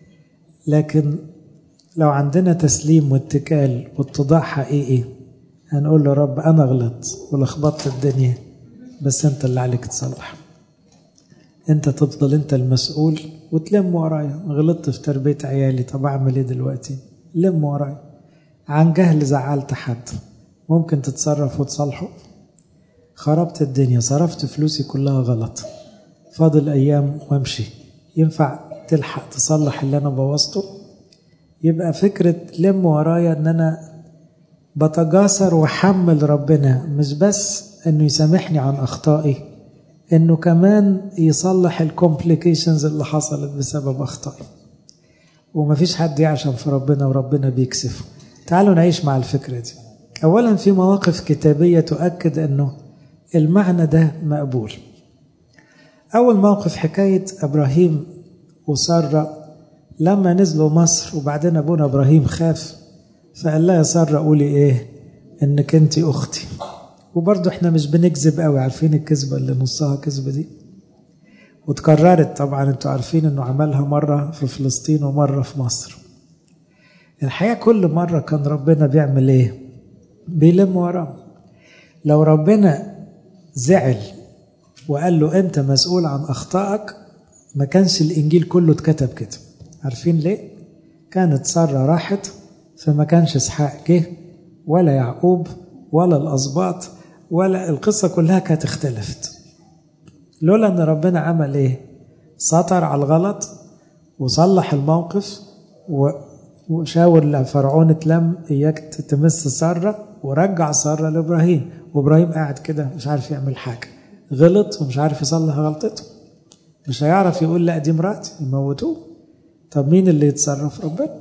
لكن لو عندنا تسليم واتكال واتضاع حقيقي هنقول له رب أنا غلطت ولخبطت الدنيا بس أنت اللي عليك تصلح أنت تفضل أنت المسؤول وتلم ورايا غلطت في تربية عيالي طب أعمل إيه دلوقتي لم ورايا عن جهل زعلت حد ممكن تتصرف وتصلحه خربت الدنيا صرفت فلوسي كلها غلط فاضل أيام وامشي ينفع تلحق تصلح اللي أنا بوظته يبقى فكرة لم ورايا ان انا بتجاسر وحمل ربنا مش بس انه يسامحني عن اخطائي انه كمان يصلح الكومبليكيشنز اللي حصلت بسبب اخطائي ومفيش حد يعشم في ربنا وربنا بيكسفه تعالوا نعيش مع الفكرة دي اولا في مواقف كتابية تؤكد انه المعنى ده مقبول اول موقف حكاية ابراهيم وساره لما نزلوا مصر وبعدين ابونا ابراهيم خاف فقال لها يا ساره قولي ايه انك انت اختي وبرضه احنا مش بنكذب قوي عارفين الكذبه اللي نصها كذبه دي وتكررت طبعا انتوا عارفين انه عملها مره في فلسطين ومره في مصر الحقيقه كل مره كان ربنا بيعمل ايه بيلم وراه لو ربنا زعل وقال له انت مسؤول عن اخطائك ما كانش الانجيل كله اتكتب كده عارفين ليه؟ كانت سارة راحت فما كانش اسحاق جه ولا يعقوب ولا الأسباط ولا القصة كلها كانت اختلفت لولا ان ربنا عمل ايه؟ سطر على الغلط وصلح الموقف وشاور لفرعون اتلم اياك تمس سارة ورجع سارة لابراهيم وابراهيم قاعد كده مش عارف يعمل حاجة غلط ومش عارف يصلح غلطته مش هيعرف يقول لا دي مراتي يموتوه طب مين اللي يتصرف ربنا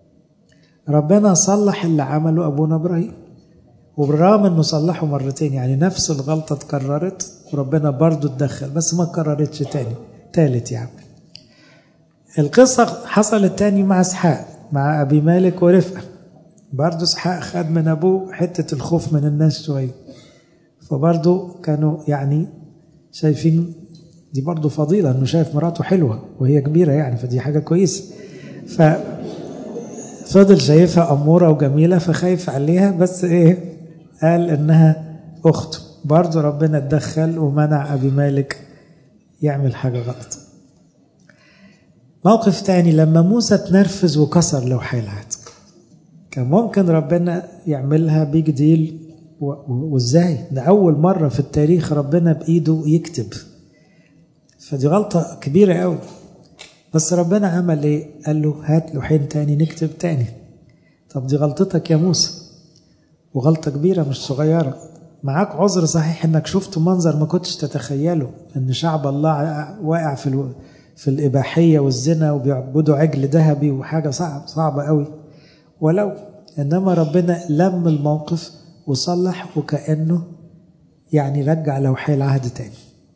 ربنا صلح اللي عمله ابونا ابراهيم وبالرغم انه صلحه مرتين يعني نفس الغلطه اتكررت وربنا برضه اتدخل بس ما اتكررتش تاني تالت يعني القصة حصلت تاني مع اسحاق مع أبي مالك ورفقة برضه اسحاق خد من أبوه حتة الخوف من الناس شوية فبرضه كانوا يعني شايفين دي برضه فضيلة إنه شايف مراته حلوة وهي كبيرة يعني فدي حاجة كويسة ف فضل شايفها أمورة وجميلة فخايف عليها بس إيه قال إنها أخته برضه ربنا اتدخل ومنع أبي مالك يعمل حاجة غلط موقف تاني لما موسى تنرفز وكسر لوحي العهد كان ممكن ربنا يعملها بيج ديل وازاي ده أول مرة في التاريخ ربنا بإيده يكتب فدي غلطة كبيرة قوي بس ربنا عمل ايه قال له هات لوحين تاني نكتب تاني طب دي غلطتك يا موسى وغلطة كبيرة مش صغيرة معاك عذر صحيح انك شفت منظر ما كنتش تتخيله ان شعب الله واقع في الو... في الإباحية والزنا وبيعبدوا عجل ذهبي وحاجة صعب صعبة قوي ولو إنما ربنا لم الموقف وصلح وكأنه يعني رجع لوحي العهد تاني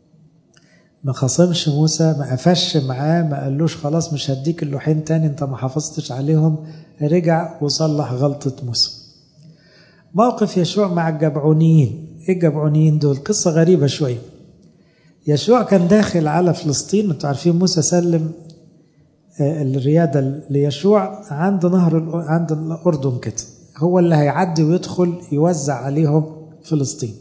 ما خصمش موسى ما قفش معاه ما قالوش خلاص مش هديك اللوحين تاني انت ما حافظتش عليهم رجع وصلح غلطة موسى موقف يشوع مع الجبعونيين ايه الجبعونيين دول قصة غريبة شوية يشوع كان داخل على فلسطين انتوا عارفين موسى سلم الريادة ليشوع عند نهر عند الأردن كده هو اللي هيعدي ويدخل يوزع عليهم فلسطين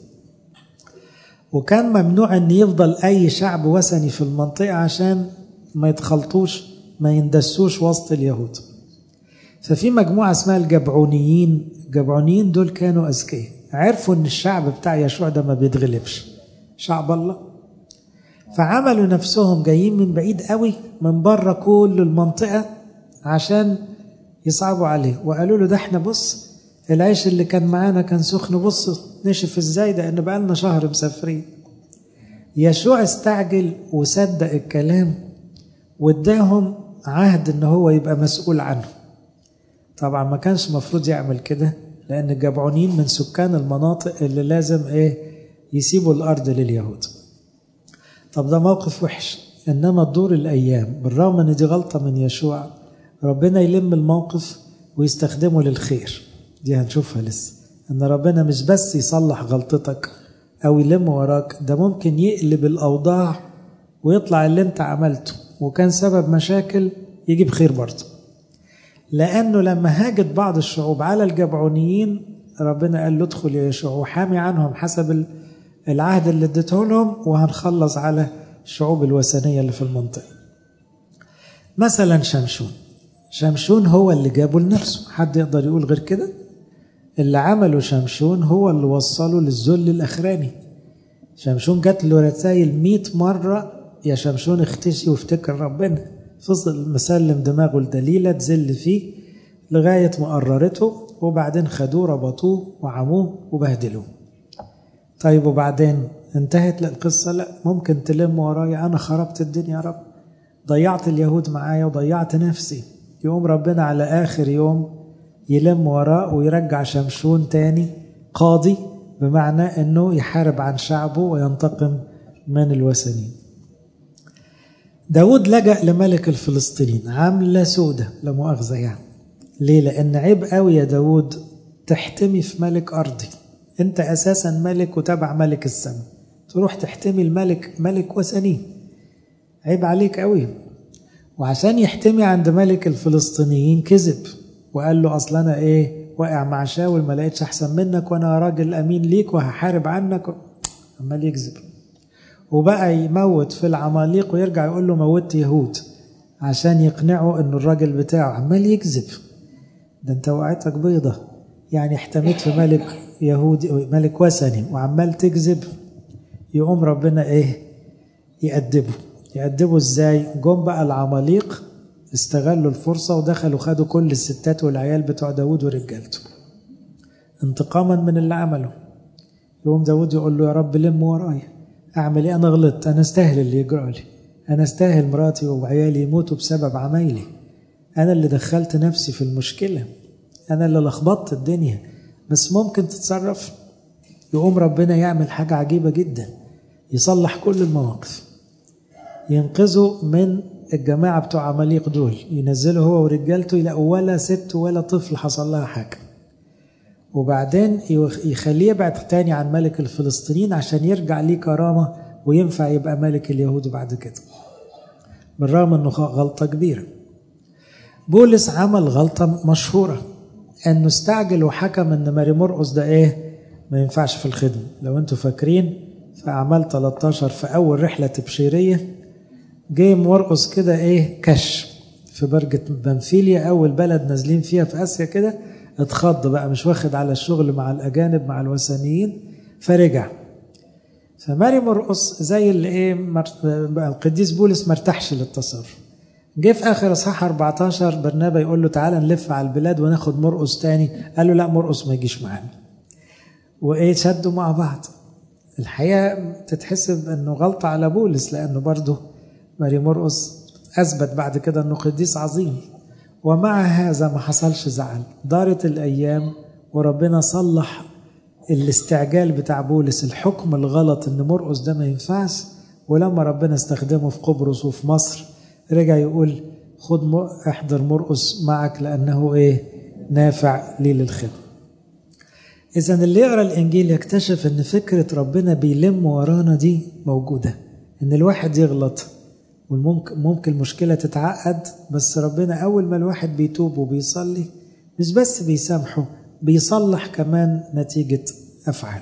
وكان ممنوع ان يفضل اي شعب وثني في المنطقة عشان ما يتخلطوش ما يندسوش وسط اليهود ففي مجموعة اسمها الجبعونيين الجبعونيين دول كانوا أذكياء عرفوا ان الشعب بتاع يشوع ده ما بيتغلبش شعب الله فعملوا نفسهم جايين من بعيد قوي من بره كل المنطقة عشان يصعبوا عليه وقالوا له ده احنا بص العيش اللي كان معانا كان سخن بص نشف ازاي ده ان بقالنا شهر مسافرين يشوع استعجل وصدق الكلام واداهم عهد ان هو يبقى مسؤول عنه طبعا ما كانش مفروض يعمل كده لان الجبعونيين من سكان المناطق اللي لازم ايه يسيبوا الارض لليهود طب ده موقف وحش انما تدور الايام بالرغم ان دي غلطه من يشوع ربنا يلم الموقف ويستخدمه للخير دي هنشوفها لسه ان ربنا مش بس يصلح غلطتك او يلم وراك ده ممكن يقلب الاوضاع ويطلع اللي انت عملته وكان سبب مشاكل يجيب خير برضه لانه لما هاجت بعض الشعوب على الجبعونيين ربنا قال له ادخل يا يشوع وحامي عنهم حسب العهد اللي اديته لهم وهنخلص على الشعوب الوثنيه اللي في المنطقه مثلا شمشون شمشون هو اللي جابه لنفسه حد يقدر يقول غير كده اللي عمله شمشون هو اللي وصله للذل الاخراني شمشون جات له رسايل 100 مره يا شمشون اختشي وافتكر ربنا فضل مسلم دماغه لدليلة تزل فيه لغاية ما قررته وبعدين خدوه ربطوه وعموه وبهدلوه طيب وبعدين انتهت القصة لا ممكن تلم ورايا أنا خربت الدنيا يا رب ضيعت اليهود معايا وضيعت نفسي يقوم ربنا على آخر يوم يلم وراه ويرجع شمشون تاني قاضي بمعنى أنه يحارب عن شعبه وينتقم من الوثنيين داود لجأ لملك الفلسطينيين عاملة سودة لا مؤاخذة يعني ليه لأن عيب قوي يا داود تحتمي في ملك أرضي أنت أساسا ملك وتبع ملك السماء تروح تحتمي الملك ملك وثني عيب عليك قوي وعشان يحتمي عند ملك الفلسطينيين كذب وقال له أصل أنا إيه واقع مع شاول ما لقيتش أحسن منك وأنا راجل أمين ليك وهحارب عنك عمال يكذب وبقى يموت في العماليق ويرجع يقول له موت يهود عشان يقنعه انه الراجل بتاعه عمال يكذب ده انت وقعتك بيضة يعني احتميت في ملك يهودي ملك وثني وعمال تكذب يقوم ربنا ايه يأدبه يأدبه ازاي جم بقى العماليق استغلوا الفرصة ودخلوا خدوا كل الستات والعيال بتوع داود ورجالته انتقاما من اللي عمله يقوم داود يقول له يا رب لم ورايا اعمل ايه انا غلطت انا استاهل اللي يجرى لي انا استاهل مراتي وعيالي يموتوا بسبب عمايلي انا اللي دخلت نفسي في المشكله انا اللي لخبطت الدنيا بس ممكن تتصرف يقوم ربنا يعمل حاجه عجيبه جدا يصلح كل المواقف ينقذوا من الجماعة بتوع عماليق دول ينزلوا هو ورجالته يلاقوا ولا ست ولا طفل حصل لها حاجة وبعدين يخليه يبعد تاني عن ملك الفلسطينيين عشان يرجع ليه كرامة وينفع يبقى ملك اليهود بعد كده بالرغم انه غلطة كبيرة بولس عمل غلطة مشهورة انه استعجل وحكم ان ماري مرقس ده ايه ما ينفعش في الخدمة لو انتوا فاكرين في اعمال 13 في اول رحلة تبشيرية جه مرقس كده ايه كش في برجة بنفيليا اول بلد نازلين فيها في اسيا كده اتخض بقى مش واخد على الشغل مع الاجانب مع الوثنيين فرجع فماري مرقس زي اللي ايه القديس بولس ما ارتاحش للتصرف جه في اخر اصحاح 14 برنابا يقول له تعالى نلف على البلاد وناخد مرقس تاني قال له لا مرقس ما يجيش معانا وايه شدوا مع بعض الحقيقه تتحسب انه غلطه على بولس لانه برضه ماري مرقس اثبت بعد كده انه قديس عظيم ومع هذا ما حصلش زعل دارت الايام وربنا صلح الاستعجال بتاع بولس الحكم الغلط ان مرقس ده ما ينفعش ولما ربنا استخدمه في قبرص وفي مصر رجع يقول خد احضر مرقس معك لانه ايه نافع لي للخدمه اذا اللي يقرا الانجيل يكتشف ان فكره ربنا بيلم ورانا دي موجوده ان الواحد يغلط وممكن ممكن المشكله تتعقد بس ربنا اول ما الواحد بيتوب وبيصلي مش بس بيسامحه بيصلح كمان نتيجه افعاله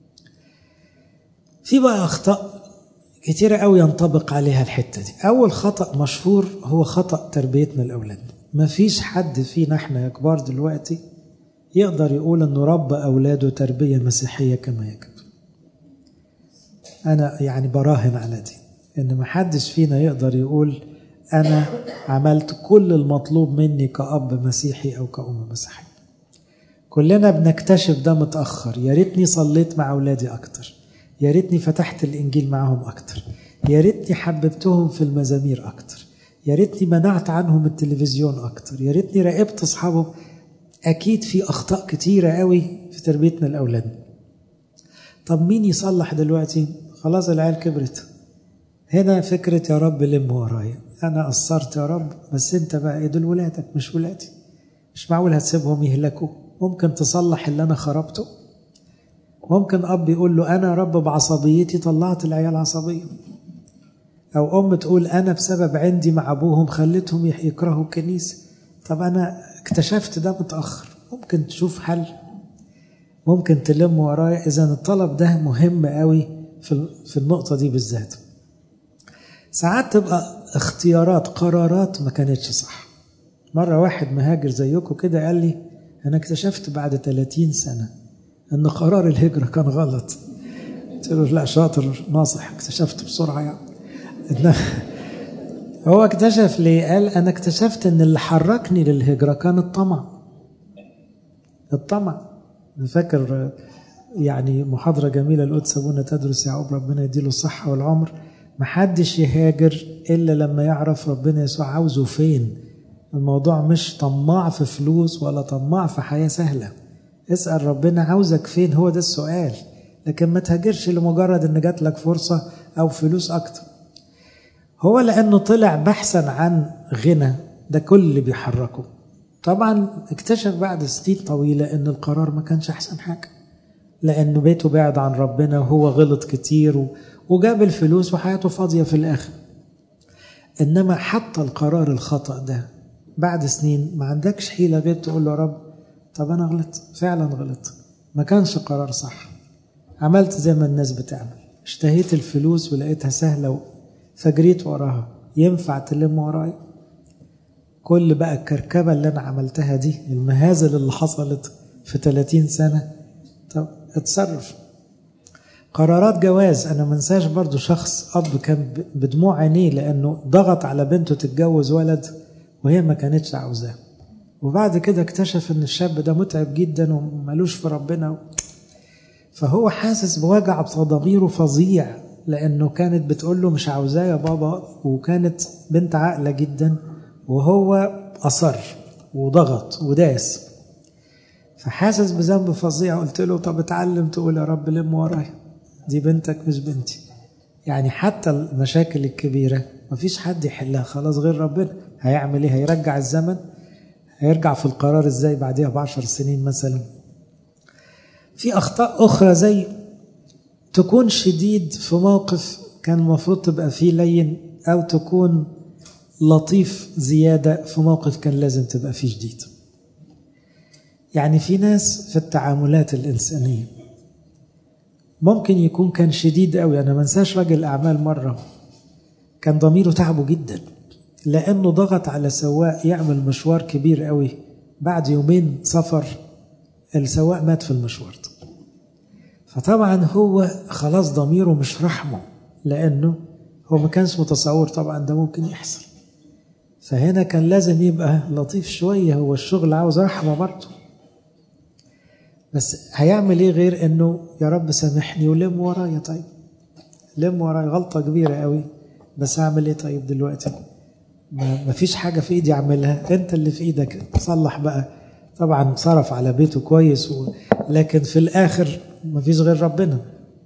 في بقى اخطاء كتيرة قوي ينطبق عليها الحتة دي أول خطأ مشهور هو خطأ تربيتنا الأولاد مفيش حد فينا احنا يا كبار دلوقتي يقدر يقول انه رب أولاده تربية مسيحية كما يجب أنا يعني براهن على دي إن محدش فينا يقدر يقول أنا عملت كل المطلوب مني كأب مسيحي أو كأم مسيحية كلنا بنكتشف ده متأخر يا ريتني صليت مع أولادي أكتر يا ريتني فتحت الإنجيل معهم أكتر يا ريتني حببتهم في المزامير أكتر يا ريتني منعت عنهم التلفزيون أكتر يا ريتني راقبت أصحابهم أكيد في أخطاء كتيرة قوي في تربيتنا الأولاد طب مين يصلح دلوقتي خلاص العيال كبرت هنا فكرة يا رب لم ورايا أنا قصرت يا رب بس أنت بقى إيه دول ولادك مش ولادي مش معقول هتسيبهم يهلكوا ممكن تصلح اللي أنا خربته ممكن أب يقول له أنا رب بعصبيتي طلعت العيال عصبية أو أم تقول أنا بسبب عندي مع أبوهم خليتهم يكرهوا الكنيسة طب أنا اكتشفت ده متأخر ممكن تشوف حل ممكن تلم ورايا إذا الطلب ده مهم قوي في النقطة دي بالذات ساعات تبقى اختيارات قرارات ما كانتش صح مرة واحد مهاجر زيكم كده قال لي أنا اكتشفت بعد 30 سنة ان قرار الهجره كان غلط قلت له لا شاطر ناصح اكتشفت بسرعه يعني هو اكتشف ليه قال انا اكتشفت ان اللي حركني للهجره كان الطمع الطمع انا فاكر يعني محاضرة جميلة القدس أبونا تدرس يعقوب ربنا يديله الصحة والعمر محدش يهاجر إلا لما يعرف ربنا يسوع عاوزه فين الموضوع مش طماع في فلوس ولا طماع في حياة سهلة اسأل ربنا عاوزك فين هو ده السؤال لكن ما تهاجرش لمجرد ان جات لك فرصة او فلوس اكتر هو لانه طلع بحثا عن غنى ده كل اللي بيحركه طبعا اكتشف بعد سنين طويلة ان القرار ما كانش احسن حاجة لانه بيته بعد عن ربنا وهو غلط كتير وجاب الفلوس وحياته فاضية في الاخر انما حتى القرار الخطأ ده بعد سنين ما عندكش حيلة غير تقول له رب طب انا غلطت فعلا غلط ما كانش قرار صح عملت زي ما الناس بتعمل اشتهيت الفلوس ولقيتها سهلة فجريت وراها ينفع تلم ورايا كل بقى الكركبة اللي أنا عملتها دي المهازل اللي حصلت في 30 سنة طب اتصرف قرارات جواز أنا منساش برضو شخص أب كان بدموع عينيه لأنه ضغط على بنته تتجوز ولد وهي ما كانتش عاوزاه وبعد كده اكتشف ان الشاب ده متعب جدا ومالوش في ربنا فهو حاسس بوجع ضميره فظيع لانه كانت بتقول له مش عاوزاه يا بابا وكانت بنت عاقله جدا وهو اصر وضغط وداس فحاسس بذنب فظيع قلت له طب اتعلم تقول يا رب لم ورايا دي بنتك مش بنتي يعني حتى المشاكل الكبيرة مفيش حد يحلها خلاص غير ربنا هيعمل ايه هيرجع الزمن هيرجع في القرار ازاي بعديها بعشر سنين مثلا في أخطاء أخرى زي تكون شديد في موقف كان المفروض تبقى فيه لين أو تكون لطيف زيادة في موقف كان لازم تبقى فيه شديد يعني في ناس في التعاملات الإنسانية ممكن يكون كان شديد قوي أنا ما انساش راجل أعمال مرة كان ضميره تعبه جدا لأنه ضغط على سواق يعمل مشوار كبير قوي بعد يومين سفر السواق مات في المشوار ده فطبعا هو خلاص ضميره مش رحمه لأنه هو ما كانش متصور طبعا ده ممكن يحصل فهنا كان لازم يبقى لطيف شوية هو الشغل عاوز رحمة برضه بس هيعمل ايه غير انه يا رب سامحني ولم ورايا طيب لم ورايا غلطة كبيرة قوي بس اعمل ايه طيب دلوقتي ما فيش حاجة في ايدي اعملها انت اللي في ايدك صلح بقى طبعا صرف على بيته كويس و... لكن في الاخر ما فيش غير ربنا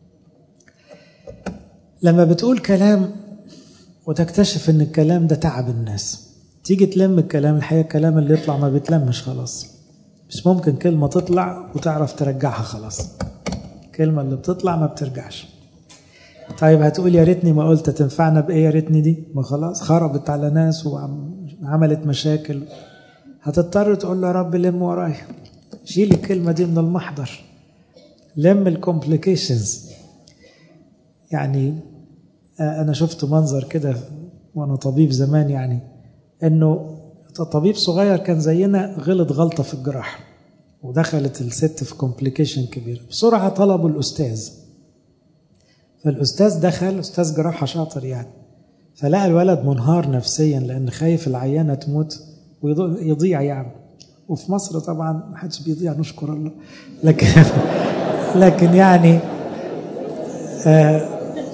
لما بتقول كلام وتكتشف ان الكلام ده تعب الناس تيجي تلم الكلام الحقيقة الكلام اللي يطلع ما بيتلمش خلاص مش ممكن كلمة تطلع وتعرف ترجعها خلاص الكلمة اللي بتطلع ما بترجعش طيب هتقول يا ريتني ما قلت تنفعنا بإيه يا ريتني دي ما خلاص خربت على ناس وعملت مشاكل هتضطر تقول له يا رب لم ورايا شيل الكلمة دي من المحضر لم الكومبليكيشنز يعني أنا شفت منظر كده وأنا طبيب زمان يعني إنه طبيب صغير كان زينا غلط غلطة في الجراحة ودخلت الست في كومبليكيشن كبير بسرعة طلبوا الأستاذ فالأستاذ دخل أستاذ جراحة شاطر يعني فلقى الولد منهار نفسيا لأن خايف العيانة تموت ويضيع يعني وفي مصر طبعا ما حدش بيضيع نشكر الله لكن لكن يعني آه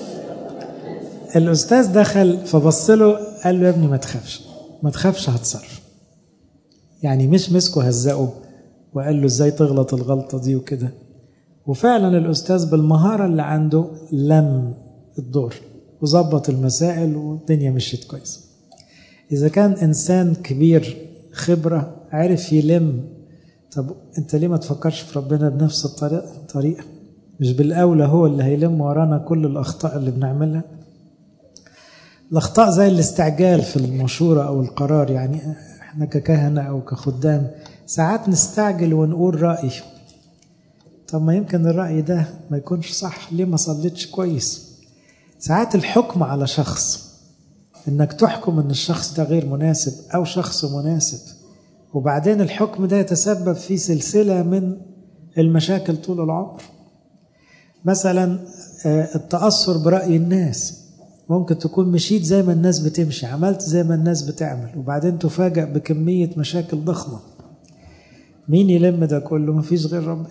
الأستاذ دخل فبص له قال له يا ابني ما تخافش ما تخافش هتصرف يعني مش مسكه هزقه وقال له ازاي تغلط الغلطة دي وكده وفعلا الأستاذ بالمهارة اللي عنده لم الدور وظبط المسائل والدنيا مشيت كويس إذا كان إنسان كبير خبرة عرف يلم طب أنت ليه ما تفكرش في ربنا بنفس الطريقة مش بالأولى هو اللي هيلم ورانا كل الأخطاء اللي بنعملها الأخطاء زي الاستعجال في المشورة أو القرار يعني احنا ككهنة أو كخدام ساعات نستعجل ونقول رأي طب ما يمكن الرأي ده ما يكونش صح ليه ما صليتش كويس ساعات الحكم على شخص انك تحكم ان الشخص ده غير مناسب او شخص مناسب وبعدين الحكم ده يتسبب في سلسلة من المشاكل طول العمر مثلا التأثر برأي الناس ممكن تكون مشيت زي ما الناس بتمشي عملت زي ما الناس بتعمل وبعدين تفاجأ بكمية مشاكل ضخمة مين يلم ده كله مفيش غير ربنا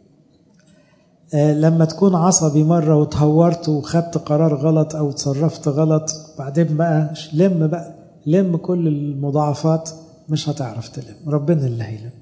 لما تكون عصبي مرة وتهورت وخدت قرار غلط أو تصرفت غلط بعدين بقى لم بقى لم كل المضاعفات مش هتعرف تلم ربنا اللي هيلم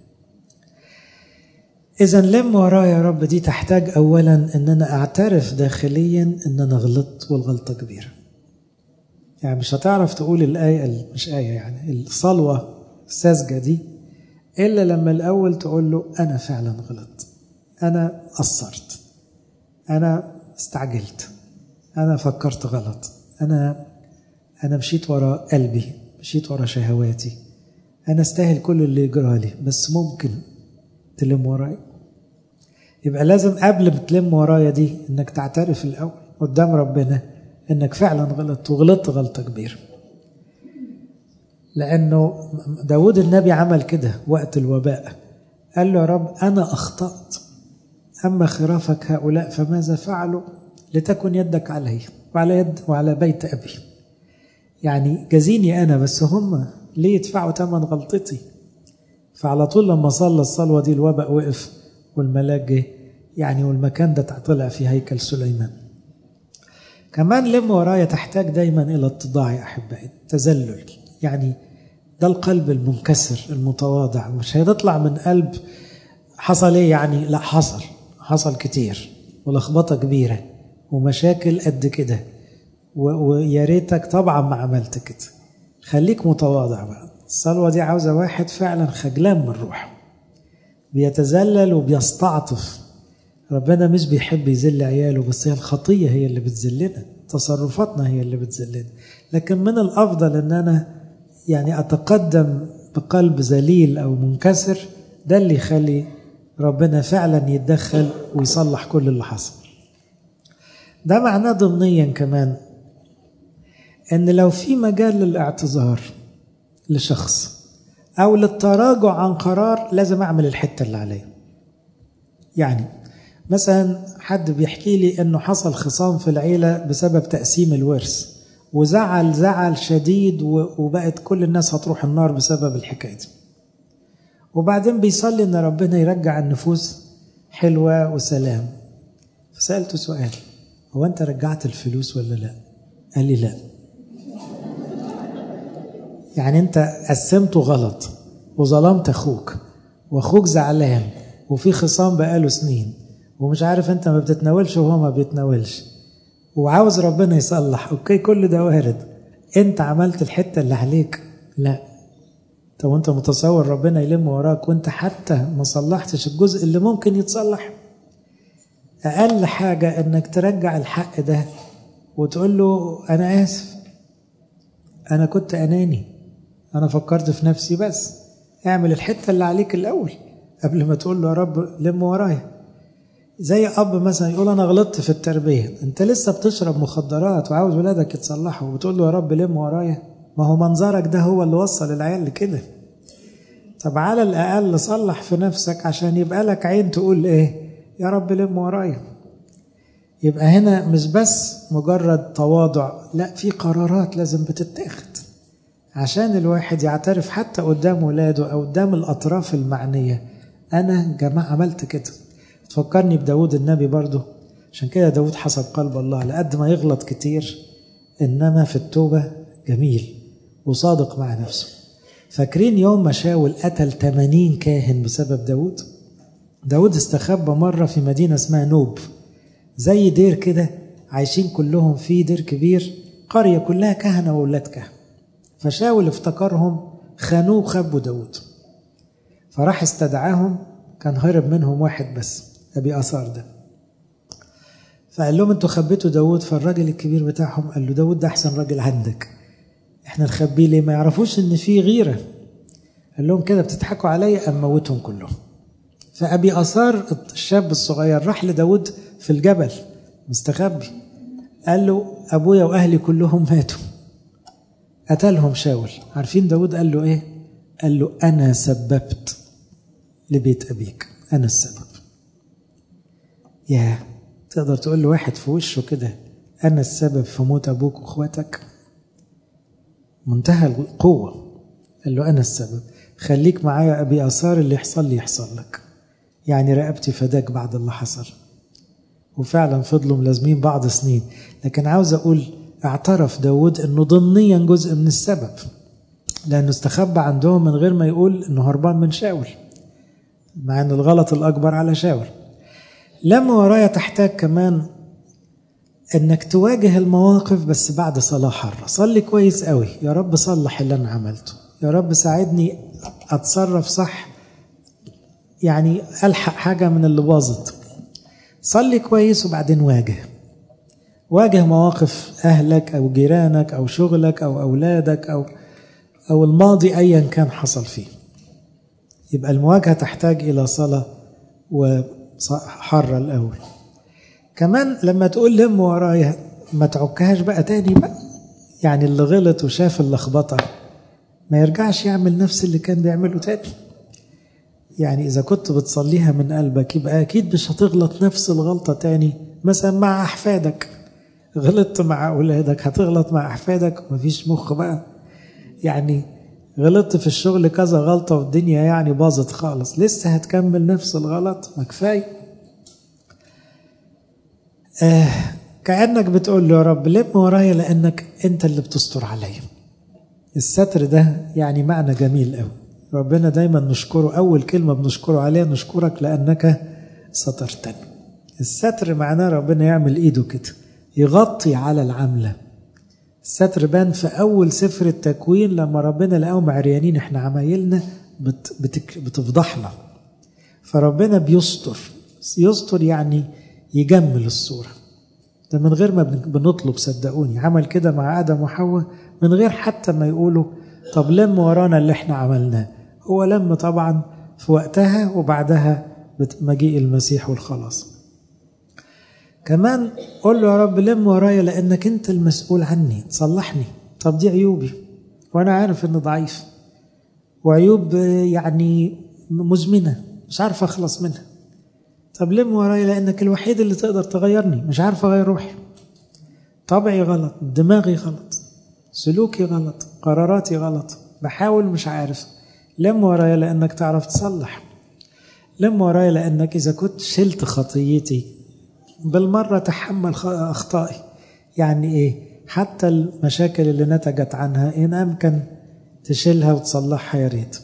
إذا لم ورايا يا رب دي تحتاج أولا أن أنا أعترف داخليا أن أنا غلطت والغلطة كبيرة يعني مش هتعرف تقول الآية مش آية يعني الصلوة الساذجة دي إلا لما الأول تقول له أنا فعلا غلطت أنا قصرت أنا استعجلت أنا فكرت غلط أنا أنا مشيت ورا قلبي مشيت ورا شهواتي أنا استاهل كل اللي يجرى لي بس ممكن تلم ورايا يبقى لازم قبل ما تلم ورايا دي انك تعترف الاول قدام ربنا انك فعلا غلطت وغلطت غلطه كبيره لانه داود النبي عمل كده وقت الوباء قال له يا رب انا اخطات اما خرافك هؤلاء فماذا فعلوا لتكن يدك علي وعلى يد وعلى بيت ابي يعني جزيني انا بس هم ليه يدفعوا ثمن غلطتي فعلى طول لما صلى الصلوة دي الوباء وقف والملاك جه يعني والمكان ده طلع في هيكل سليمان كمان لم ورايا تحتاج دايما إلى اتضاع يا أحبائي تذلل يعني ده القلب المنكسر المتواضع مش هتطلع من قلب حصل ايه يعني لا حصل حصل كتير ولخبطة كبيرة ومشاكل قد كده ويا ريتك طبعا ما عملت كده خليك متواضع بقى الصلوة دي عاوزة واحد فعلا خجلان من روحه بيتذلل وبيستعطف ربنا مش بيحب يذل عياله بس هي الخطية هي اللي بتذلنا تصرفاتنا هي اللي بتذلنا لكن من الأفضل أن أنا يعني أتقدم بقلب ذليل أو منكسر ده اللي يخلي ربنا فعلا يتدخل ويصلح كل اللي حصل ده معناه ضمنيا كمان ان لو في مجال للاعتذار لشخص او للتراجع عن قرار لازم اعمل الحته اللي عليا يعني مثلا حد بيحكي لي انه حصل خصام في العيله بسبب تقسيم الورث وزعل زعل شديد وبقت كل الناس هتروح النار بسبب الحكايه دي وبعدين بيصلي ان ربنا يرجع النفوس حلوه وسلام فسالته سؤال هو انت رجعت الفلوس ولا لا قال لي لا يعني انت قسمته غلط وظلمت اخوك واخوك زعلان وفي خصام بقاله سنين ومش عارف انت ما بتتناولش وهو ما بيتناولش وعاوز ربنا يصلح اوكي كل ده وارد انت عملت الحته اللي عليك لا طب وانت متصور ربنا يلم وراك وانت حتى ما صلحتش الجزء اللي ممكن يتصلح اقل حاجه انك ترجع الحق ده وتقول له انا اسف انا كنت اناني انا فكرت في نفسي بس اعمل الحته اللي عليك الاول قبل ما تقول له يا رب لم ورايا زي اب مثلا يقول انا غلطت في التربيه انت لسه بتشرب مخدرات وعاوز ولادك يتصلحوا وبتقول له يا رب لم ورايا ما هو منظرك ده هو اللي وصل العيال لكده طب على الاقل صلح في نفسك عشان يبقى لك عين تقول ايه يا رب لم ورايا يبقى هنا مش بس مجرد تواضع لا في قرارات لازم بتتاخد عشان الواحد يعترف حتى قدام ولاده او قدام الاطراف المعنيه انا جماعه عملت كده تفكرني بداود النبي برضه عشان كده داود حسب قلب الله لقد ما يغلط كتير انما في التوبه جميل وصادق مع نفسه فاكرين يوم ما شاول قتل 80 كاهن بسبب داود داود استخبى مرة في مدينة اسمها نوب زي دير كده عايشين كلهم في دير كبير قرية كلها كهنة وولاد كهنة فشاول افتكرهم خانوه وخبوا داود فراح استدعاهم كان هرب منهم واحد بس أبي أثار ده فقال لهم انتوا خبيتوا داود فالراجل الكبير بتاعهم قال له داود ده أحسن راجل عندك احنا نخبيه ليه ما يعرفوش ان في غيرة قال لهم كده بتضحكوا عليا أم موتهم كلهم فأبي أثار الشاب الصغير راح لداود في الجبل مستخبي قال له أبويا وأهلي كلهم ماتوا قتلهم شاول عارفين داود قال له إيه قال له أنا سببت لبيت أبيك أنا السبب يا تقدر تقول لواحد في وشه كده أنا السبب في موت أبوك وأخواتك منتهى القوة قال له أنا السبب خليك معايا أبي أثار اللي يحصل لي يحصل لك يعني رقبتي فداك بعد اللي حصل وفعلا فضلوا ملازمين بعض سنين لكن عاوز أقول اعترف داود أنه ضمنيا جزء من السبب لأنه استخبى عندهم من غير ما يقول أنه هربان من شاول مع أن الغلط الأكبر على شاول لما ورايا تحتاج كمان انك تواجه المواقف بس بعد صلاة حرة صلي كويس قوي يا رب صلح اللي انا عملته يا رب ساعدني اتصرف صح يعني الحق حاجة من اللي باظت صلي كويس وبعدين واجه واجه مواقف اهلك او جيرانك او شغلك او اولادك او او الماضي ايا كان حصل فيه يبقى المواجهة تحتاج الى صلاة وحرة الاول كمان لما تقول لم ورايا ما تعكهاش بقى تاني بقى يعني اللي غلط وشاف اللخبطه ما يرجعش يعمل نفس اللي كان بيعمله تاني يعني إذا كنت بتصليها من قلبك يبقى أكيد مش هتغلط نفس الغلطة تاني مثلا مع أحفادك غلطت مع أولادك هتغلط مع أحفادك ومفيش مخ بقى يعني غلطت في الشغل كذا غلطة والدنيا يعني باظت خالص لسه هتكمل نفس الغلط ما كفايه آه كأنك بتقول له يا رب لم ورايا لأنك أنت اللي بتستر عليا الستر ده يعني معنى جميل قوي ربنا دايما نشكره أول كلمة بنشكره عليها نشكرك لأنك سترتني الستر معناه ربنا يعمل إيده كده يغطي على العملة الستر بان في أول سفر التكوين لما ربنا لقاهم عريانين احنا عمايلنا بت بتك بتفضحنا فربنا بيستر يستر يعني يجمل الصورة ده من غير ما بنطلب صدقوني عمل كده مع آدم وحواء من غير حتى ما يقولوا طب لم ورانا اللي احنا عملناه هو لم طبعا في وقتها وبعدها مجيء المسيح والخلاص كمان قول له يا رب لم ورايا لانك انت المسؤول عني تصلحني طب دي عيوبي وانا عارف اني ضعيف وعيوب يعني مزمنه مش عارف اخلص منها طب لم ورايا لانك الوحيد اللي تقدر تغيرني مش عارف اغير روحي طبعي غلط دماغي غلط سلوكي غلط قراراتي غلط بحاول مش عارف لم ورايا لانك تعرف تصلح لم ورايا لانك اذا كنت شلت خطيتي بالمره تحمل اخطائي يعني ايه حتى المشاكل اللي نتجت عنها ان امكن تشيلها وتصلحها يا ريت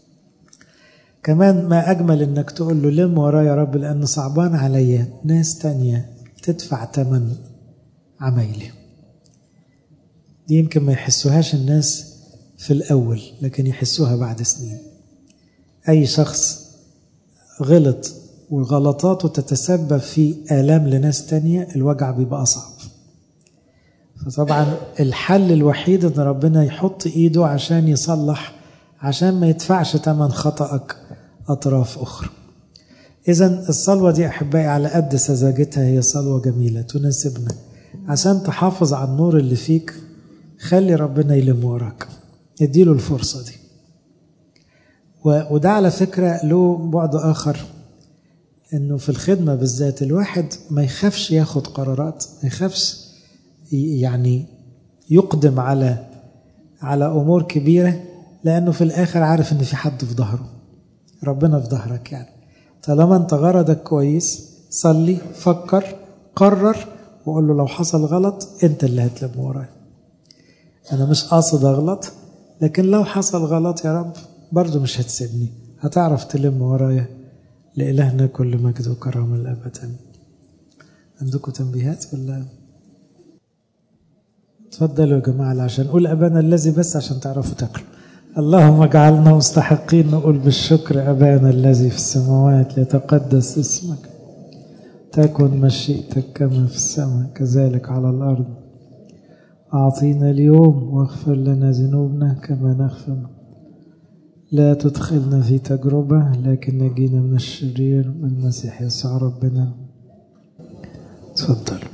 كمان ما اجمل انك تقول له لم ورايا يا رب لان صعبان عليا ناس تانية تدفع ثمن عمايلي دي يمكن ما يحسوهاش الناس في الأول لكن يحسوها بعد سنين أي شخص غلط وغلطاته تتسبب في آلام لناس تانية الوجع بيبقى أصعب فطبعا الحل الوحيد ان ربنا يحط ايده عشان يصلح عشان ما يدفعش ثمن خطأك أطراف أخرى إذا الصلوة دي أحبائي على قد سذاجتها هي صلوة جميلة تناسبنا عشان تحافظ على النور اللي فيك خلي ربنا يلم وراك اديله الفرصة دي وده على فكرة له بعد آخر انه في الخدمة بالذات الواحد ما يخافش ياخد قرارات ما يخافش يعني يقدم على على امور كبيرة لانه في الاخر عارف ان في حد في ظهره ربنا في ظهرك يعني طالما انت غرضك كويس صلي فكر قرر وقول له لو حصل غلط انت اللي هتلم ورايا انا مش قاصد اغلط لكن لو حصل غلط يا رب برضه مش هتسيبني هتعرف تلم ورايا لإلهنا كل مجد وكرامة الأبد عندكم تنبيهات ولا تفضلوا يا جماعة عشان نقول أبانا الذي بس عشان تعرفوا تاكلوا اللهم اجعلنا مستحقين نقول بالشكر أبانا الذي في السماوات ليتقدس اسمك تكن مشيئتك كما في السماء كذلك على الأرض أعطينا اليوم واغفر لنا ذنوبنا كما نغفر لا تدخلنا في تجربة لكن نجينا من الشرير المسيح يسوع ربنا تفضل